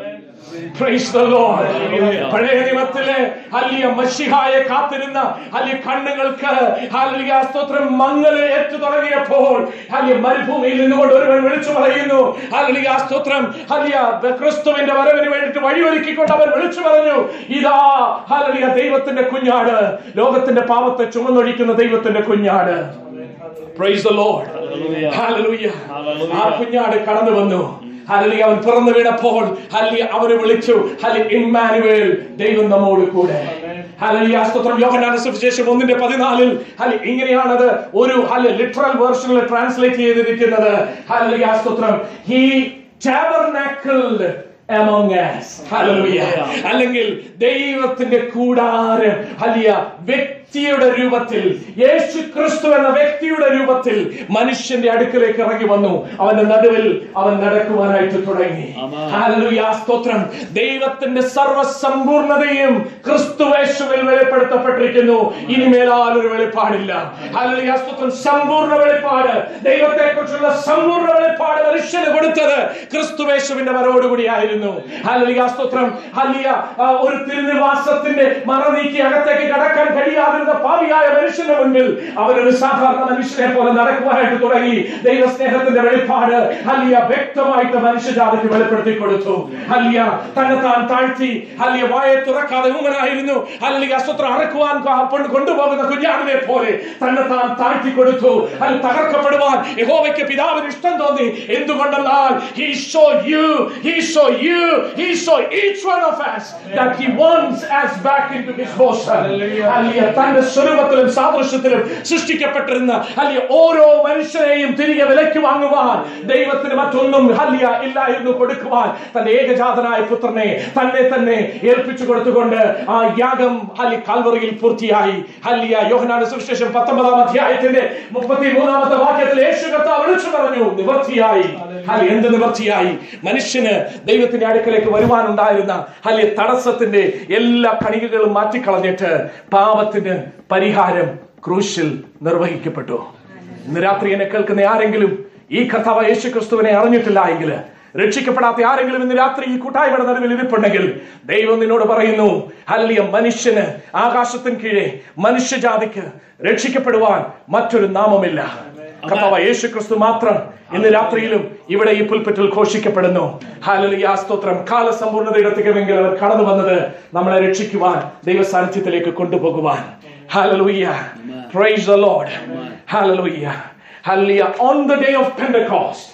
Praise the Lord. പഴയ നിയമത്തിലെ ഹല്ലിയ മഷിഹായെ കാത്തിരുന്ന ഹല്ലിയ കണ്ണുകൾക്ക് ഹല്ലിയ സ്തോത്രം മങ്ങല് ഏറ്റു തുടങ്ങിയപ്പോൾ ഹല്ലിയ മരുഭൂമിയിൽ നിന്നുകൊണ്ട് ഒരുവൻ വിളിച്ചു പറയുന്നു ഹല്ലിയ സ്തോത്രം ഹല്ലിയ ക്രിസ്തുവിന്റെ വരവിന് വേണ്ടിയിട്ട് വഴിയൊരുക്കിക്കൊണ്ട് അവൻ വിളിച്ചു പറഞ്ഞു ഇതാ ഹല്ലിയ ദൈവത്തിന്റെ കുഞ്ഞാട് ലോകത്തിന്റെ പാപത്തെ ചുമന്നൊഴിക്കുന്ന ദൈവത്തിന്റെ കുഞ്ഞാട് Praise the Lord. Hallelujah. ആ കുഞ്ഞാട് കടന്നു വന്നു ഹലലി അവൻ പിറന്നു വീണപ്പോൾ ഹല്ലി അവനെ വിളിച്ചു ഹലി ഇമ്മാനുവേൽ ദൈവം നമ്മോട് കൂടെ ഹലി സ്തോത്രം യോഹന്നാന്റെ സുവിശേഷം ഒന്നിന്റെ പതിനാലിൽ ഹലി ഇങ്ങനെയാണത് ഒരു ഹലി ലിറ്ററൽ വേർഷനിൽ ട്രാൻസ്ലേറ്റ് ചെയ്തിരിക്കുന്നത് ഹലി സ്തോത്രം he tabernacled among us. Hallelujah. അല്ലെങ്കിൽ ദൈവത്തിന്റെ കൂടാരം ഹലിയ വ്യക്തി വ്യക്തിയുടെ രൂപത്തിൽ യേശു ക്രിസ്തു എന്ന വ്യക്തിയുടെ രൂപത്തിൽ മനുഷ്യന്റെ അടുക്കലേക്ക് ഇറങ്ങി വന്നു അവന്റെ നടുവിൽ അവൻ നടക്കുവാനായിട്ട് തുടങ്ങി ഹല്ലേലൂയ, സ്തോത്രം ദൈവത്തിന്റെ സർവ്വസമ്പൂർണതയും ക്രിസ്തുവേശുവിൽ വെളിപ്പെടുത്തപ്പെട്ടിരിക്കുന്നു ഇനിമേലാൽ ഒരു വെളിപ്പാടില്ല ഹല്ലേലൂയ, സ്തോത്രം സമ്പൂർണ്ണ വെളിപ്പാട് ദൈവത്തെ കുറിച്ചുള്ള സമ്പൂർണ്ണ വെളിപ്പാട് മനുഷ്യന് കൊടുത്തത് ക്രിസ്തുവേശുവിന്റെ വരോടുകൂടിയായിരുന്നു ഹല്ലേലൂയ, സ്തോത്രം ഹല്ലിയ ഒരു തിരുനിവാസത്തിന്റെ മറ നീക്കി അകത്തേക്ക് കടക്കാൻ കഴിയാതിരുന്ന പാപിയായ മനുഷ്യന്റെ മുൻപിൽ അവനൊരു സാധാരണ മനുഷ്യനെ പോലെ നടക്കുവാനായിട്ട് തുടങ്ങി ദൈവസ്നേഹത്തിന്റെ വെളിപ്പാട് ഹല്ലിയ വ്യക്തമായിട്ട് മനുഷ്യജാതിക്ക് വെളിപ്പെടുത്തി കൊടുത്തു ഹല്ലിയ തന്നെ താൻ താഴ്ത്തി ഹല്ലിയ വായെ തുറക്കാതെ ഊമനായിരുന്നു ഹല്ലിയ അസ്വത്രം അറക്കുവാൻ കൊണ്ട് കൊണ്ടുപോകുന്ന കുഞ്ഞാടിനെ പോലെ തന്നെ താൻ താഴ്ത്തി കൊടുത്തു അത് തകർക്കപ്പെടുവാൻ യഹോവയ്ക്ക് പിതാവിന് ഇഷ്ടം തോന്നി എന്തുകൊണ്ടെന്നാൽ he saw you he saw you he saw each one of us that he wants us back into his bosom ഹല്ലിയ തന്റെ സ്വരൂപത്തിലും സാദൃശ്യത്തിലും സൃഷ്ടിക്കപ്പെട്ടിരുന്ന ഹല്ലിയ ഓരോ മനുഷ്യനെയും തിരികെ വിലയ്ക്ക് വാങ്ങുവാൻ ദൈവത്തിന് മറ്റൊന്നും ഹല്ലിയ ഇല്ലായിരുന്നു കൊടുക്കുവാൻ തന്റെ ഏകജാതനായ പുത്രനെ തന്നെ തന്നെ ഏൽപ്പിച്ചു കൊടുത്തുകൊണ്ട് ആ യാഗം ഹല്ലി കാൽവറിയിൽ പൂർത്തിയായി ഹല്ലിയ യോഹനാന സുവിശേഷം പത്തൊമ്പതാം അധ്യായത്തിന്റെ മുപ്പത്തി മൂന്നാമത്തെ വാക്യത്തിൽ യേശു കർത്താവ് വിളിച്ചു പറഞ്ഞു നിവർത്തിയായി ഹല്ലി എന്ത് നിവർത്തിയായി മനുഷ്യന് ദൈവത്തിന്റെ അടുക്കലേക്ക് വരുവാനുണ്ടായിരുന്ന ഹല്ലിയ തടസ്സത്തിന്റെ എല്ലാ കണികകളും മാറ്റിക്കളഞ്ഞിട്ട് പാപത്തിന് പരിഹാരം ക്രൂശിൽ നിർവഹിക്കപ്പെട്ടു ഇന്ന് രാത്രി എന്നെ കേൾക്കുന്ന ആരെങ്കിലും ഈ കർത്താവ് യേശു ക്രിസ്തുവിനെ അറിഞ്ഞിട്ടില്ല എങ്കിൽ രക്ഷിക്കപ്പെടാത്ത ആരെങ്കിലും ഇന്ന് രാത്രി ഈ കൂട്ടായ്മയുടെ നടുവിൽ ഇരിപ്പുണ്ടെങ്കിൽ ദൈവം നിന്നോട് പറയുന്നു ഹല്ലിയ മനുഷ്യന് ആകാശത്തിന് കീഴെ മനുഷ്യജാതിക്ക് രക്ഷിക്കപ്പെടുവാൻ മറ്റൊരു നാമമില്ല കർത്താവ് യേശു ക്രിസ്തു മാത്രം ഇന്ന് രാത്രിയിലും ഇവിടെ ഈ പുൽപ്പറ്റിൽ ഘോഷിക്കപ്പെടുന്നു ഹാലലിയ സ്തോത്രം കാലസമ്പൂർണ്ണതയുടെ തികവെങ്കിൽ അവർ കടന്നു വന്നത് നമ്മളെ രക്ഷിക്കുവാൻ ദൈവ സാന്നിധ്യത്തിലേക്ക് കൊണ്ടുപോകുവാൻ hallelujah praise the Lord hallelujah hallelujah on the day of Pentecost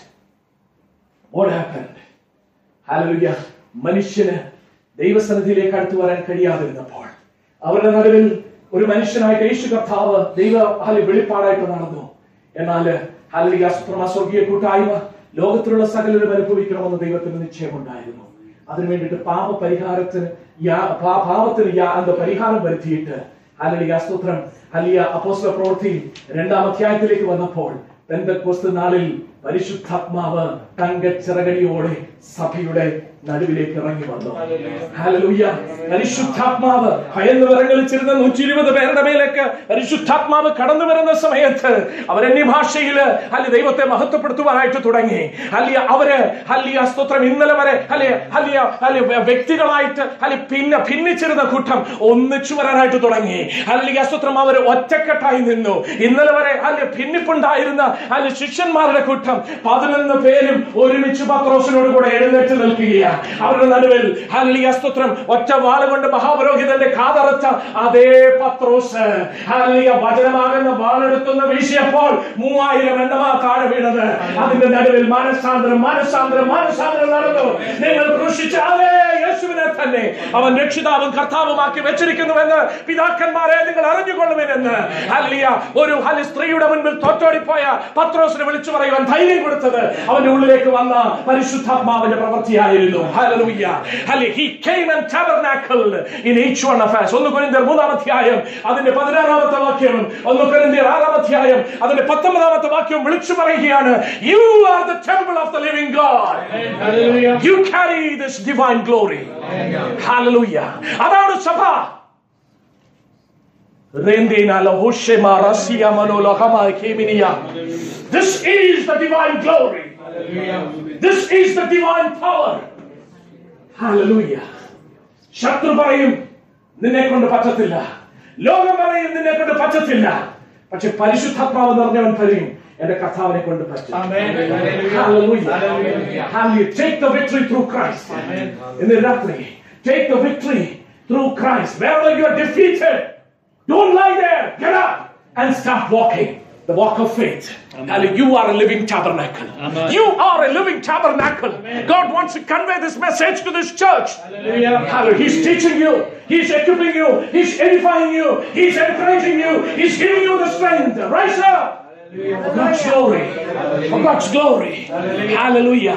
what happened hallelujah മനുഷ്യന് ദൈവസന്നിധിയിലേക്ക് അടുത്തു വരാൻ കഴിയാതിരുന്നപ്പോൾ അവരുടെ നടുവിൽ ഒരു മനുഷ്യനായിട്ട് യേശു കർത്താവ് ദൈവ ഹാലി വെളിപ്പാടായിട്ട് നടന്നു എന്നാൽ ഹാലിക സ്വർഗീയ കൂട്ടായ്മ ലോകത്തിലുള്ള സകലരും അനുഭവിക്കണമെന്ന് ദൈവത്തിന് നിശ്ചയമുണ്ടായിരുന്നു അതിനു വേണ്ടിയിട്ട് പാപ പരിഹാരത്തിന് യാ- പാ- പാപത്തിന് യാ- എന്താ പരിഹാരം വരുത്തിയിട്ട് ഹാലിക സ്തോത്രം ഹലിയ അപ്പോസ്തല പ്രവൃത്തി രണ്ടാം അധ്യായത്തിലേക്ക് വന്നപ്പോൾ പെന്തക്കോസ്ത് നാളിൽ പരിശുദ്ധാത്മാവ് തങ്കച്ചിറകടിയോടെ സഭയുടെ നടുവിലേക്ക് ഇറങ്ങി വന്നു ഹല്ലേലൂയ പരിശുദ്ധാത്മാവ് ഭയന്ന് വിറങ്ങലിച്ചിരുന്ന നൂറ്റി ഇരുപത് പേരുടെ മേലേക്ക് പരിശുദ്ധാത്മാവ് കടന്നു വരുന്ന സമയത്ത് അവർ അന്യഭാഷയില് അല്ലെ ദൈവത്തെ മഹത്വപ്പെടുത്തുവാനായിട്ട് തുടങ്ങി അല്ലിയ അവര് ഹല്ലിയ സ്തോത്രം ഇന്നലെ വരെ അല്ലെ ഹല്ലിയ അല്ലെ വ്യക്തികളായിട്ട് അല്ലെ പിന്നെ ഭിന്നിച്ചിരുന്ന കൂട്ടം ഒന്നിച്ചു വരാനായിട്ട് തുടങ്ങി ഹല്ലിയ സ്തോത്രം അവർ ഒറ്റക്കെട്ടായി നിന്നു ഇന്നലെ വരെ അല്ലെ ഭിന്നിപ്പുണ്ടായിരുന്ന അല്ലെ ശിഷ്യന്മാരുടെ കൂട്ടം പതിനൊന്ന് പേരും ഒരുമിച്ച് പത്രോസിനോട് കൂടെ എഴുന്നേറ്റ് നിൽക്കുകയാണ് അവരുടെ നടുവിൽ ഹല്ലിയ സ്തോത്രം ഒറ്റ വാള് കൊണ്ട് മഹാപുരോഹിതന്റെ കാതറച്ച അതേ പത്രോസ് ഹല്ലിയ വചനമാകുന്ന വാളെടുത്തുന്ന വീശിയപ്പോൾ മൂവായിരം എണ്ണമാ താഴെ വീണത് അതിന്റെ നടുവിൽ മാനസാന്തരം മാനസാന്തരം മാനസാന്തരം നടന്നു നിങ്ങൾ ക്രൂശിച്ച അതേ യേശുവിനെ തന്നെ അവൻ രക്ഷിതാവും കർത്താവുമാക്കി വെച്ചിരിക്കുന്നുവെന്ന് പിതാക്കന്മാരെ നിങ്ങൾ അറിഞ്ഞുകൊള്ളുവിനെന്ന് ഹല്ലിയ ഒരു ഹലി സ്ത്രീയുടെ മുൻപിൽ തോറ്റോടിപ്പോയ പത്രോസിനെ വിളിച്ചു പറയുവാൻ ധൈര്യം കൊടുത്തത് അവന്റെ ഉള്ളിലേക്ക് വന്ന പരിശുദ്ധാത്മാവിന്റെ പ്രവൃത്തിയായിരുന്നു hallelujah hallelujah he came and tabernacled in each one of us ഒന്ന് കൊരിന്ത്യർ മൂന്നാം അധ്യായം അതിന്റെ പതിനാറാമത്തെ വാക്യം ഒന്ന് കൊരിന്ത്യർ ആറാം അധ്യായം അതിന്റെ പത്തൊമ്പതാമത്തെ വാക്യം വിളിച്ചു പറയുകയാണ് you are the temple of the living god Hallelujah. you carry this divine glory hallelujah അതാണ് സഭ Rendina la hoshema rasia manola hama keminia. This is the divine glory. This is the divine power. Hallelujah. ശത്രു പറയും നിന്നെ കൊണ്ട് പറ്റത്തില്ല ലോകം പറയും നിന്നെ കൊണ്ട് പറ്റത്തില്ല പക്ഷെ പരിശുദ്ധാത്മാവ് നിറഞ്ഞവൻ പറയും എന്റെ കർത്താവിനെ കൊണ്ട് പറ്റും Amen. Hallelujah. Hallelujah. Hallelujah. Take the victory through Christ. In the രാത്രി take the victory through Christ. Wherever you are defeated, don't lie there. Get up and start walking. The walk of faith. Hallelujah. You are a living tabernacle. Amen. You are a living tabernacle. God wants to convey this message to this church. Hallelujah. Hallelujah. He's teaching you. He's equipping you. He's edifying you. He's encouraging you. He's giving you the strength. Rise up. For God's glory. For God's glory. Hallelujah.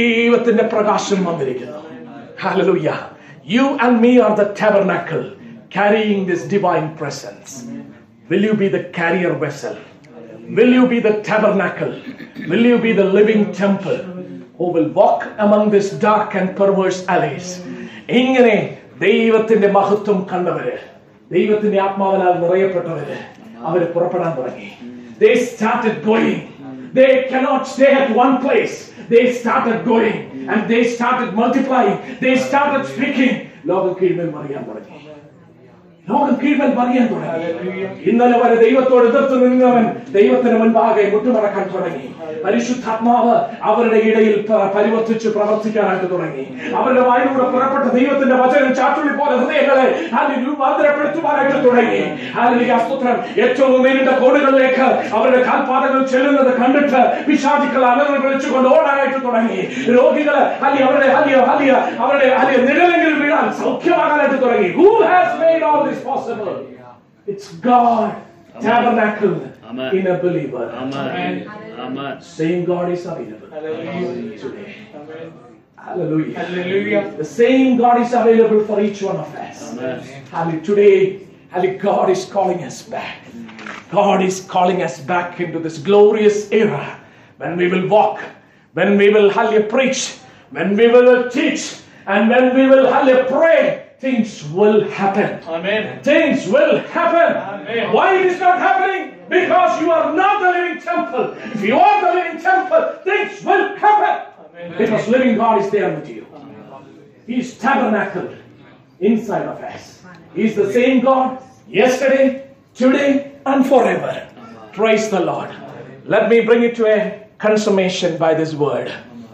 ദൈവത്തിന്റെ പ്രകാശം വന്നിരിക്കുന്നു Hallelujah. You and me are the tabernacle carrying this divine presence. Will you be the carrier vessel? Will you be the tabernacle? Will you be the living temple who will walk among these dark and perverse alleys? ഇങ്ങനെ ദൈവത്തിന്റെ മഹത്വം കണ്ടവര് ദൈവത്തിന്റെ ആത്മാവിനാൽ നിറയപ്പെട്ടവര് അവര് പുറപ്പെടാൻ തുടങ്ങി They started going. They cannot stay at one place. They started going and they started multiplying. They started speaking. ലോകം കീഴ്മേൽ മറിയാൻ തുടങ്ങി ലോകം കീഴ്മേൽ മറിയാൻ തുടങ്ങി ഇന്നലെ വരെ ദൈവത്തോട് എതിർത്ത് നിന്നവൻ ദൈവത്തിന് മുൻപാകെ മുട്ടുമടക്കാൻ തുടങ്ങി പരിശുദ്ധാത്മാവ് അവരുടെ ഇടയിൽ പ- പരിവർത്തിച്ച് പ്രവർത്തിക്കാനായിട്ട് തുടങ്ങി അവരുടെ വായിലൂടെ പുറപ്പെട്ട ദൈവത്തിന്റെ വചനം ചാട്ടുള്ളി പോലെ ഹൃദയങ്ങളെ അതിൽ രൂപാന്തരപ്പെടുത്തുവാനായിട്ട് തുടങ്ങി അതിന്റെ അസ്തുത്രം ഏറ്റവും നേരിട്ട കോടുകളിലേക്ക് അവരുടെ കാൽപാതകൾ ചെല്ലുന്നത് കണ്ടിട്ട് വിഷാദിക്കൾ അലകൾ വിളിച്ചുകൊണ്ട് ഓടാനായിട്ട് തുടങ്ങി രോഗികള് അല്ലെ അവരുടെ അല്ലിയ അല്ലിയ അവരുടെ അല്ലിയ നിഴലെങ്കിലും വീഴാൻ സൗഖ്യമാകാനായിട്ട് തുടങ്ങി who has made all this possible it's God tabernacle Amen. in a believer Amen. Amen. same God is available today hallelujah Hallelujah. the same God is available for each one of us Amen. Hallelujah. Today, hallelujah, God is calling us back. God is calling us back into this glorious era when we will walk, when we will hallelujah preach, when we will teach, and when we will hallelujah pray. Things will happen. Amen. Things will happen. Amen. Why it is not happening? Because you are not the living temple. If you are the living temple, things will happen. Amen. Because living God is there with you. He is tabernacled inside of us. He is the same God yesterday, today, and forever. Praise the Lord. Let me bring it to a consummation by this word.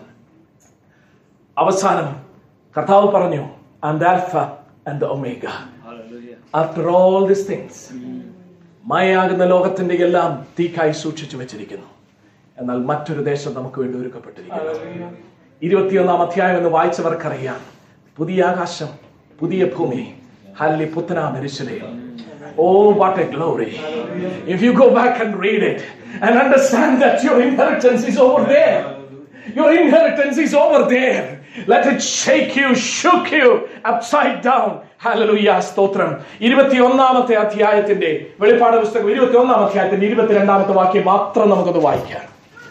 അവസാനം കർത്താവ് പറഞ്ഞു and alpha and omega Hallelujah. After all this things മായാകുന്ന ലോകത്തിന്റെ എല്ലാം തീക്കായി സൂക്ഷിച്ചു വെച്ചിരിക്കുന്നു എന്നാൽ മറ്റൊരു ദേശം നമുക്ക് വേണ്ടി ഒരുക്കപ്പെട്ടിരിക്കുന്നു Hallelujah. ഇരുപത്തിയൊന്നാം അധ്യായം എന്ന് വായിച്ചവർക്കറിയാം പുതിയ ആകാശം പുതിയ ഭൂമി ഹല്ലി പുത്തനാം എരിശിലയും oh what a glory if you go back and read it and understand that your inheritance is over there your inheritance is over there let it shake you shook you upside down hallelujah സ്തോത്രം ഇരുപത്തിയൊന്നാമത്തെ അധ്യായത്തിന്റെ വെളിപ്പാട് പുസ്തകം ഇരുപത്തിയൊന്നാം അധ്യായത്തിന്റെ ഇരുപത്തിരണ്ടാമത്തെ വാക്യം മാത്രം നമുക്കൊന്ന് വായിക്കാം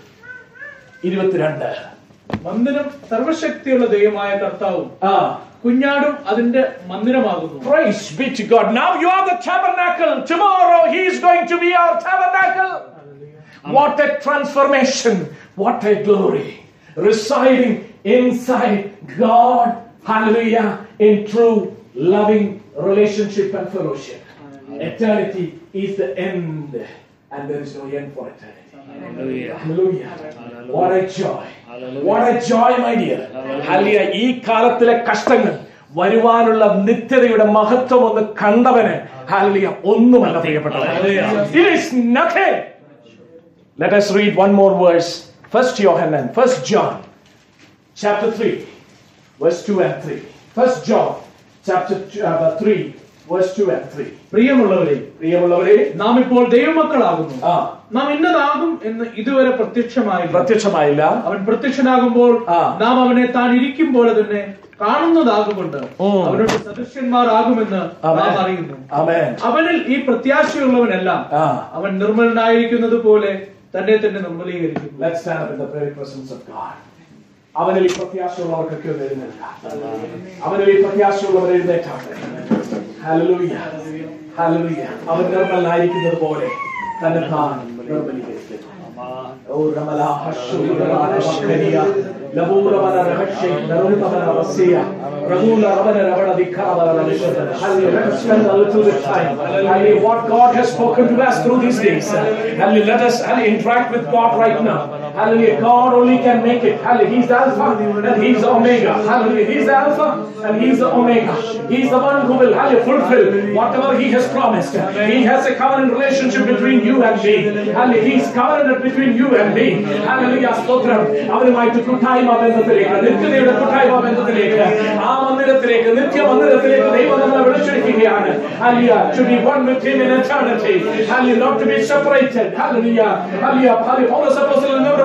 ഇരുപത്തിരണ്ട് മന്ദിരം സർവശക്തിയുള്ള ദൈവമായ കർത്താവും ആ കുഞ്ഞാടും അതിന്റെ മന്ദിരമാകുന്നു Praise be to God. Now you are the tabernacle. Tomorrow He is going to be our tabernacle. What a transformation. What a glory. Residing inside God. Hallelujah. In true loving relationship and fellowship. Eternity is the end. And there is no end for eternity. Hallelujah. Hallelujah. What a joy. Hallelujah. What a joy, my dear. Hallelujah. ഈ കാലത്തിലെ കഷ്ടങ്ങൾ വരുവാനുള്ള നിത്യതയുടെ മഹത്വം ഒന്ന് കണ്ടവന് ഹാലിയ ഒന്നുമല്ല പ്രിയപ്പെട്ടവൻ It is nothing. Let us read one more verse. First Johanan, First John, chapter 3, verse 2 and 3. First John, chapter uh, 3, verse 2 and 3. പ്രിയമുള്ളവരെ പ്രിയമുള്ളവരെ നാം ഇപ്പോൾ ദൈവമക്കളാകുന്നു ആ നാം ഇന്നതാകും എന്ന് ഇതുവരെ പ്രത്യക്ഷമായില്ല പ്രത്യക്ഷമായില്ല അവൻ പ്രത്യക്ഷനാകുമ്പോൾ ആ. നാം അവനെ താൻ ഇരിക്കും പോലെ തന്നെ കാണുന്നതാകുകൊണ്ട് ഉം. അവനോട് സദൃശ്യന്മാരാകുമെന്ന് നാം Amen. അറിയുന്നു Amen. അവനിൽ ഈ പ്രത്യാശയുള്ളവനെല്ലാം ആ. അവൻ നിർമ്മലനായിരിക്കുന്നത് പോലെ തന്നെ തന്നെ നിർമ്മലീകരിക്കുന്നു Let's stand up in the very presence of God. അവനിൽ ഈ പ്രത്യാശയുള്ളവർക്കൊക്കെ ഒന്ന് എഴുന്നേൽക്കാം അവനിൽ ഈ പ്രത്യാശയുള്ളവർ എഴുന്നേറ്റാട്ടെ ഹല്ലേലൂയ ഹല്ലേലൂയ അവൻ നിർമ്മലനായിരിക്കുന്നത് പോലെ തന്നെ താൻ നിർമ്മലീകരിക്കുന്നു ഓ റമല ഹഷു റമല ലബൂറ വന രഹക്ഷി നറുത വന വസിയ റമൂല റമന രവണ ദിഖാവ റമശത Hallelujah. Let us spend a little bit time. Hallelujah. What God has spoken to us through these days. Hallelujah. Let us hallelujah, interact with God right now. Hallelujah. God only can make it. Hallelujah. He's the Alpha and He's the Omega. Hallelujah. He's the Alpha and He's the Omega. He's the one who will hallelujah, fulfill whatever He has promised. He has a covenant relationship between you and me. Hallelujah. He's covenant between you and me. Hallelujah. സ്തോത്രം അവനുമായിട്ട് കൂട്ടായ്മ ബന്ധത്തിലേക്ക് നിത്യതയുടെ കൂട്ടായ്മ ബന്ധത്തിലേക്ക് ആ മന്ദിരത്തിലേക്ക് നിത്യ മന്ദിരത്തിലേക്ക് ദൈവം നമ്മളെ വിളിച്ചിരിക്കുകയാണ് Hallelujah. To be one with Him in eternity. Hallelujah. Not to be separated. Hallelujah. Hallelujah. Hallelujah. Paulus apostle in number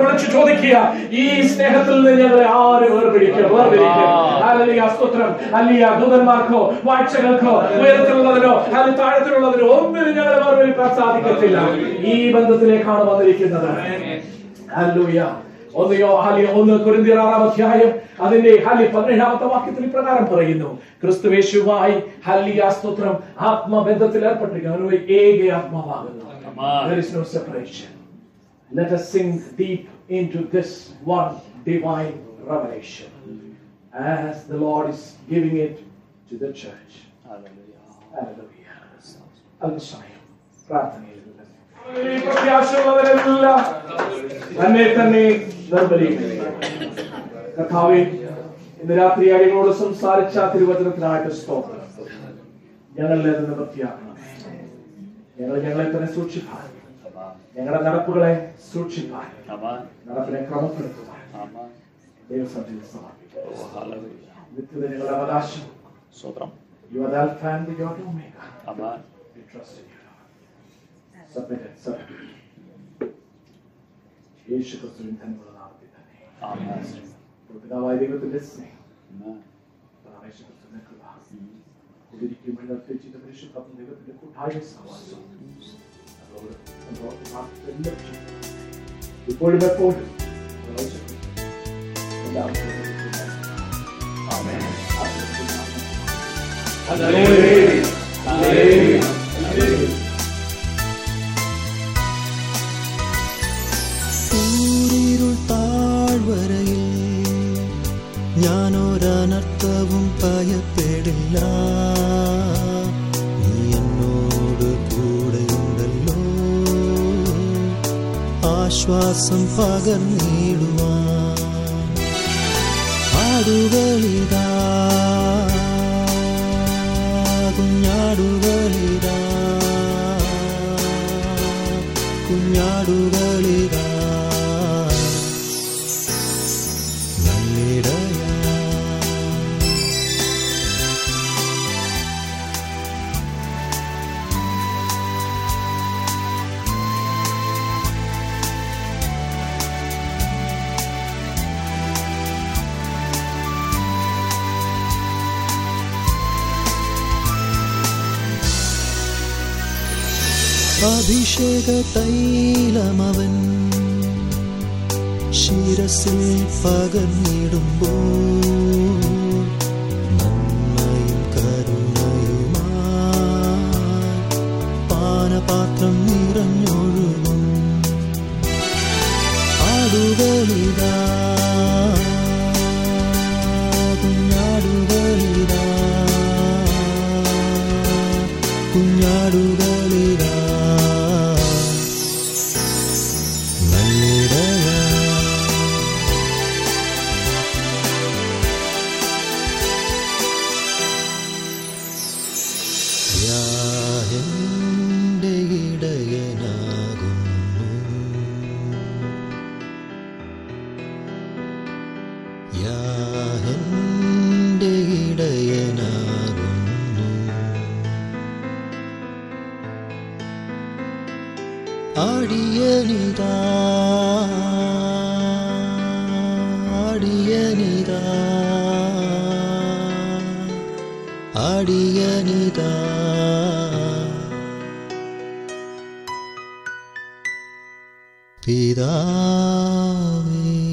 വിളിച്ചു ചോദിക്കുക ഈ സ്നേഹത്തിൽ നിന്ന് ഞങ്ങളെ ആര് വേർപിടിക്കും വേർപിടിക്കും ഹല്ലേലൂയ സ്തോത്രം അല്ലിയ ദൂതന്മാർക്കോ വാഴ്ചകൾക്കോ ഉയരത്തിലുള്ളതിനോ അല്ലെങ്കിൽ താഴത്തിലുള്ളതിനോ ഒന്നിനും ഞങ്ങളെ വേർപിടിക്കാൻ സാധിക്കത്തില്ല ഈ ബന്ധത്തിലേക്കാണ് വന്നിരിക്കുന്നത് ഹല്ലേലൂയ ഒന്നയോ ഹാലി ഒന്ന് കുരിന്തിയർ ആറാം അധ്യായം അതിന്റെ ഹാലി പതിനേഴാമത്തെ വാക്യത്തിൽ ഇപ്രകാരം പറയുന്നു ക്രിസ്തുവേശുവായി ഹല്ലിയ സ്തോത്രം ആത്മബന്ധത്തിൽ ഏർപ്പെട്ടിരിക്കുന്നു അവന് ഏക ആത്മാവാകുന്നു Amen. There is no separation. Let us sink deep into this one divine revelation as the Lord is giving it to the church. Hallelujah. അല്പസമയം പ്രാർത്ഥനയിൽ ഈ പ്രത്യാശയുള്ളവരെല്ലാം തന്നെ തന്നെ നിർബലിക്കുന്നു കർത്താവേ ഇന്ന് രാത്രി അടികളോട് സംസാരിച്ച ആ തിരുവചനത്തിനായിട്ട് സ്തോത്രം ഞങ്ങളിലെ നിന്ന് വൃത്തിയാക്കണം ഞങ്ങൾ ഞങ്ങളെ തന്നെ സൂക്ഷിപ്പാൻ ഞങ്ങളുടെ നടപ്പുകളെ സൂക്ഷിപ്പാൻ Amen. നടപ്പിനെ ക്രമപ്പെടുത്തുവാൻ Amen. ദൈവസഭയിൽ സമർപ്പിക്കും Oh, hallelujah. നിത്യത ഞങ്ങളുടെ അവകാശം Sotram. You are the Alpha and the Omega. Amen. We trust in you, Lord. Submit and surrender. യേശു ക്രിസ്തുവിൻ തന്നെയുള്ള നാമത്തിൽ തന്നെ Amen. പിതാവായ ദൈവത്തിന്റെ സ്നേഹം Amen. പിതാവായ യേശു ക്രിസ്തുവിന്റെ കൃപ കുതിരിക്കും ചെയ്ത പരിശുദ്ധ ദൈവത്തിന്റെ കൂട്ടായ സഹവാസം അതോട് നമ്മളോട് പ്രാർത്ഥിക്കുന്ന ഇപ്പോഴും എപ്പോഴും എല്ലാവർക്കും കൂരിരുൾ താഴ്വരയിൽ ഞാനൊരനർത്ഥവും ഭയപ്പെടില്ല നീ എന്നോട് കൂടെയുണ്ടല്ലോ ആശ്വാസം പകർന്നിടുവാൻ ആടുകളിതാ കുഞ്ഞാടുകളിതാ കുഞ്ഞാടുകളിതാ നല്ലിടയാ അഭിഷേക തൈലമവൻ ശിരസിൽ പകർന്നിടുമ്പോ നന്മയും കരുണയുമായി പാനപാത്രം നിറഞ്ഞൊഴുകും ആടുകളിതാ കുഞ്ഞാടുകളിതാ കുഞ്ഞാടുകളിതാ നല്ലിടയാ യാഹെന്റെ ഇടയനാകുന്നു യാഹെന്റെ ഇടയനാകുന്നു അടിയനിതാ അടിയനിതാ അടിയനിതാ പിതാവേ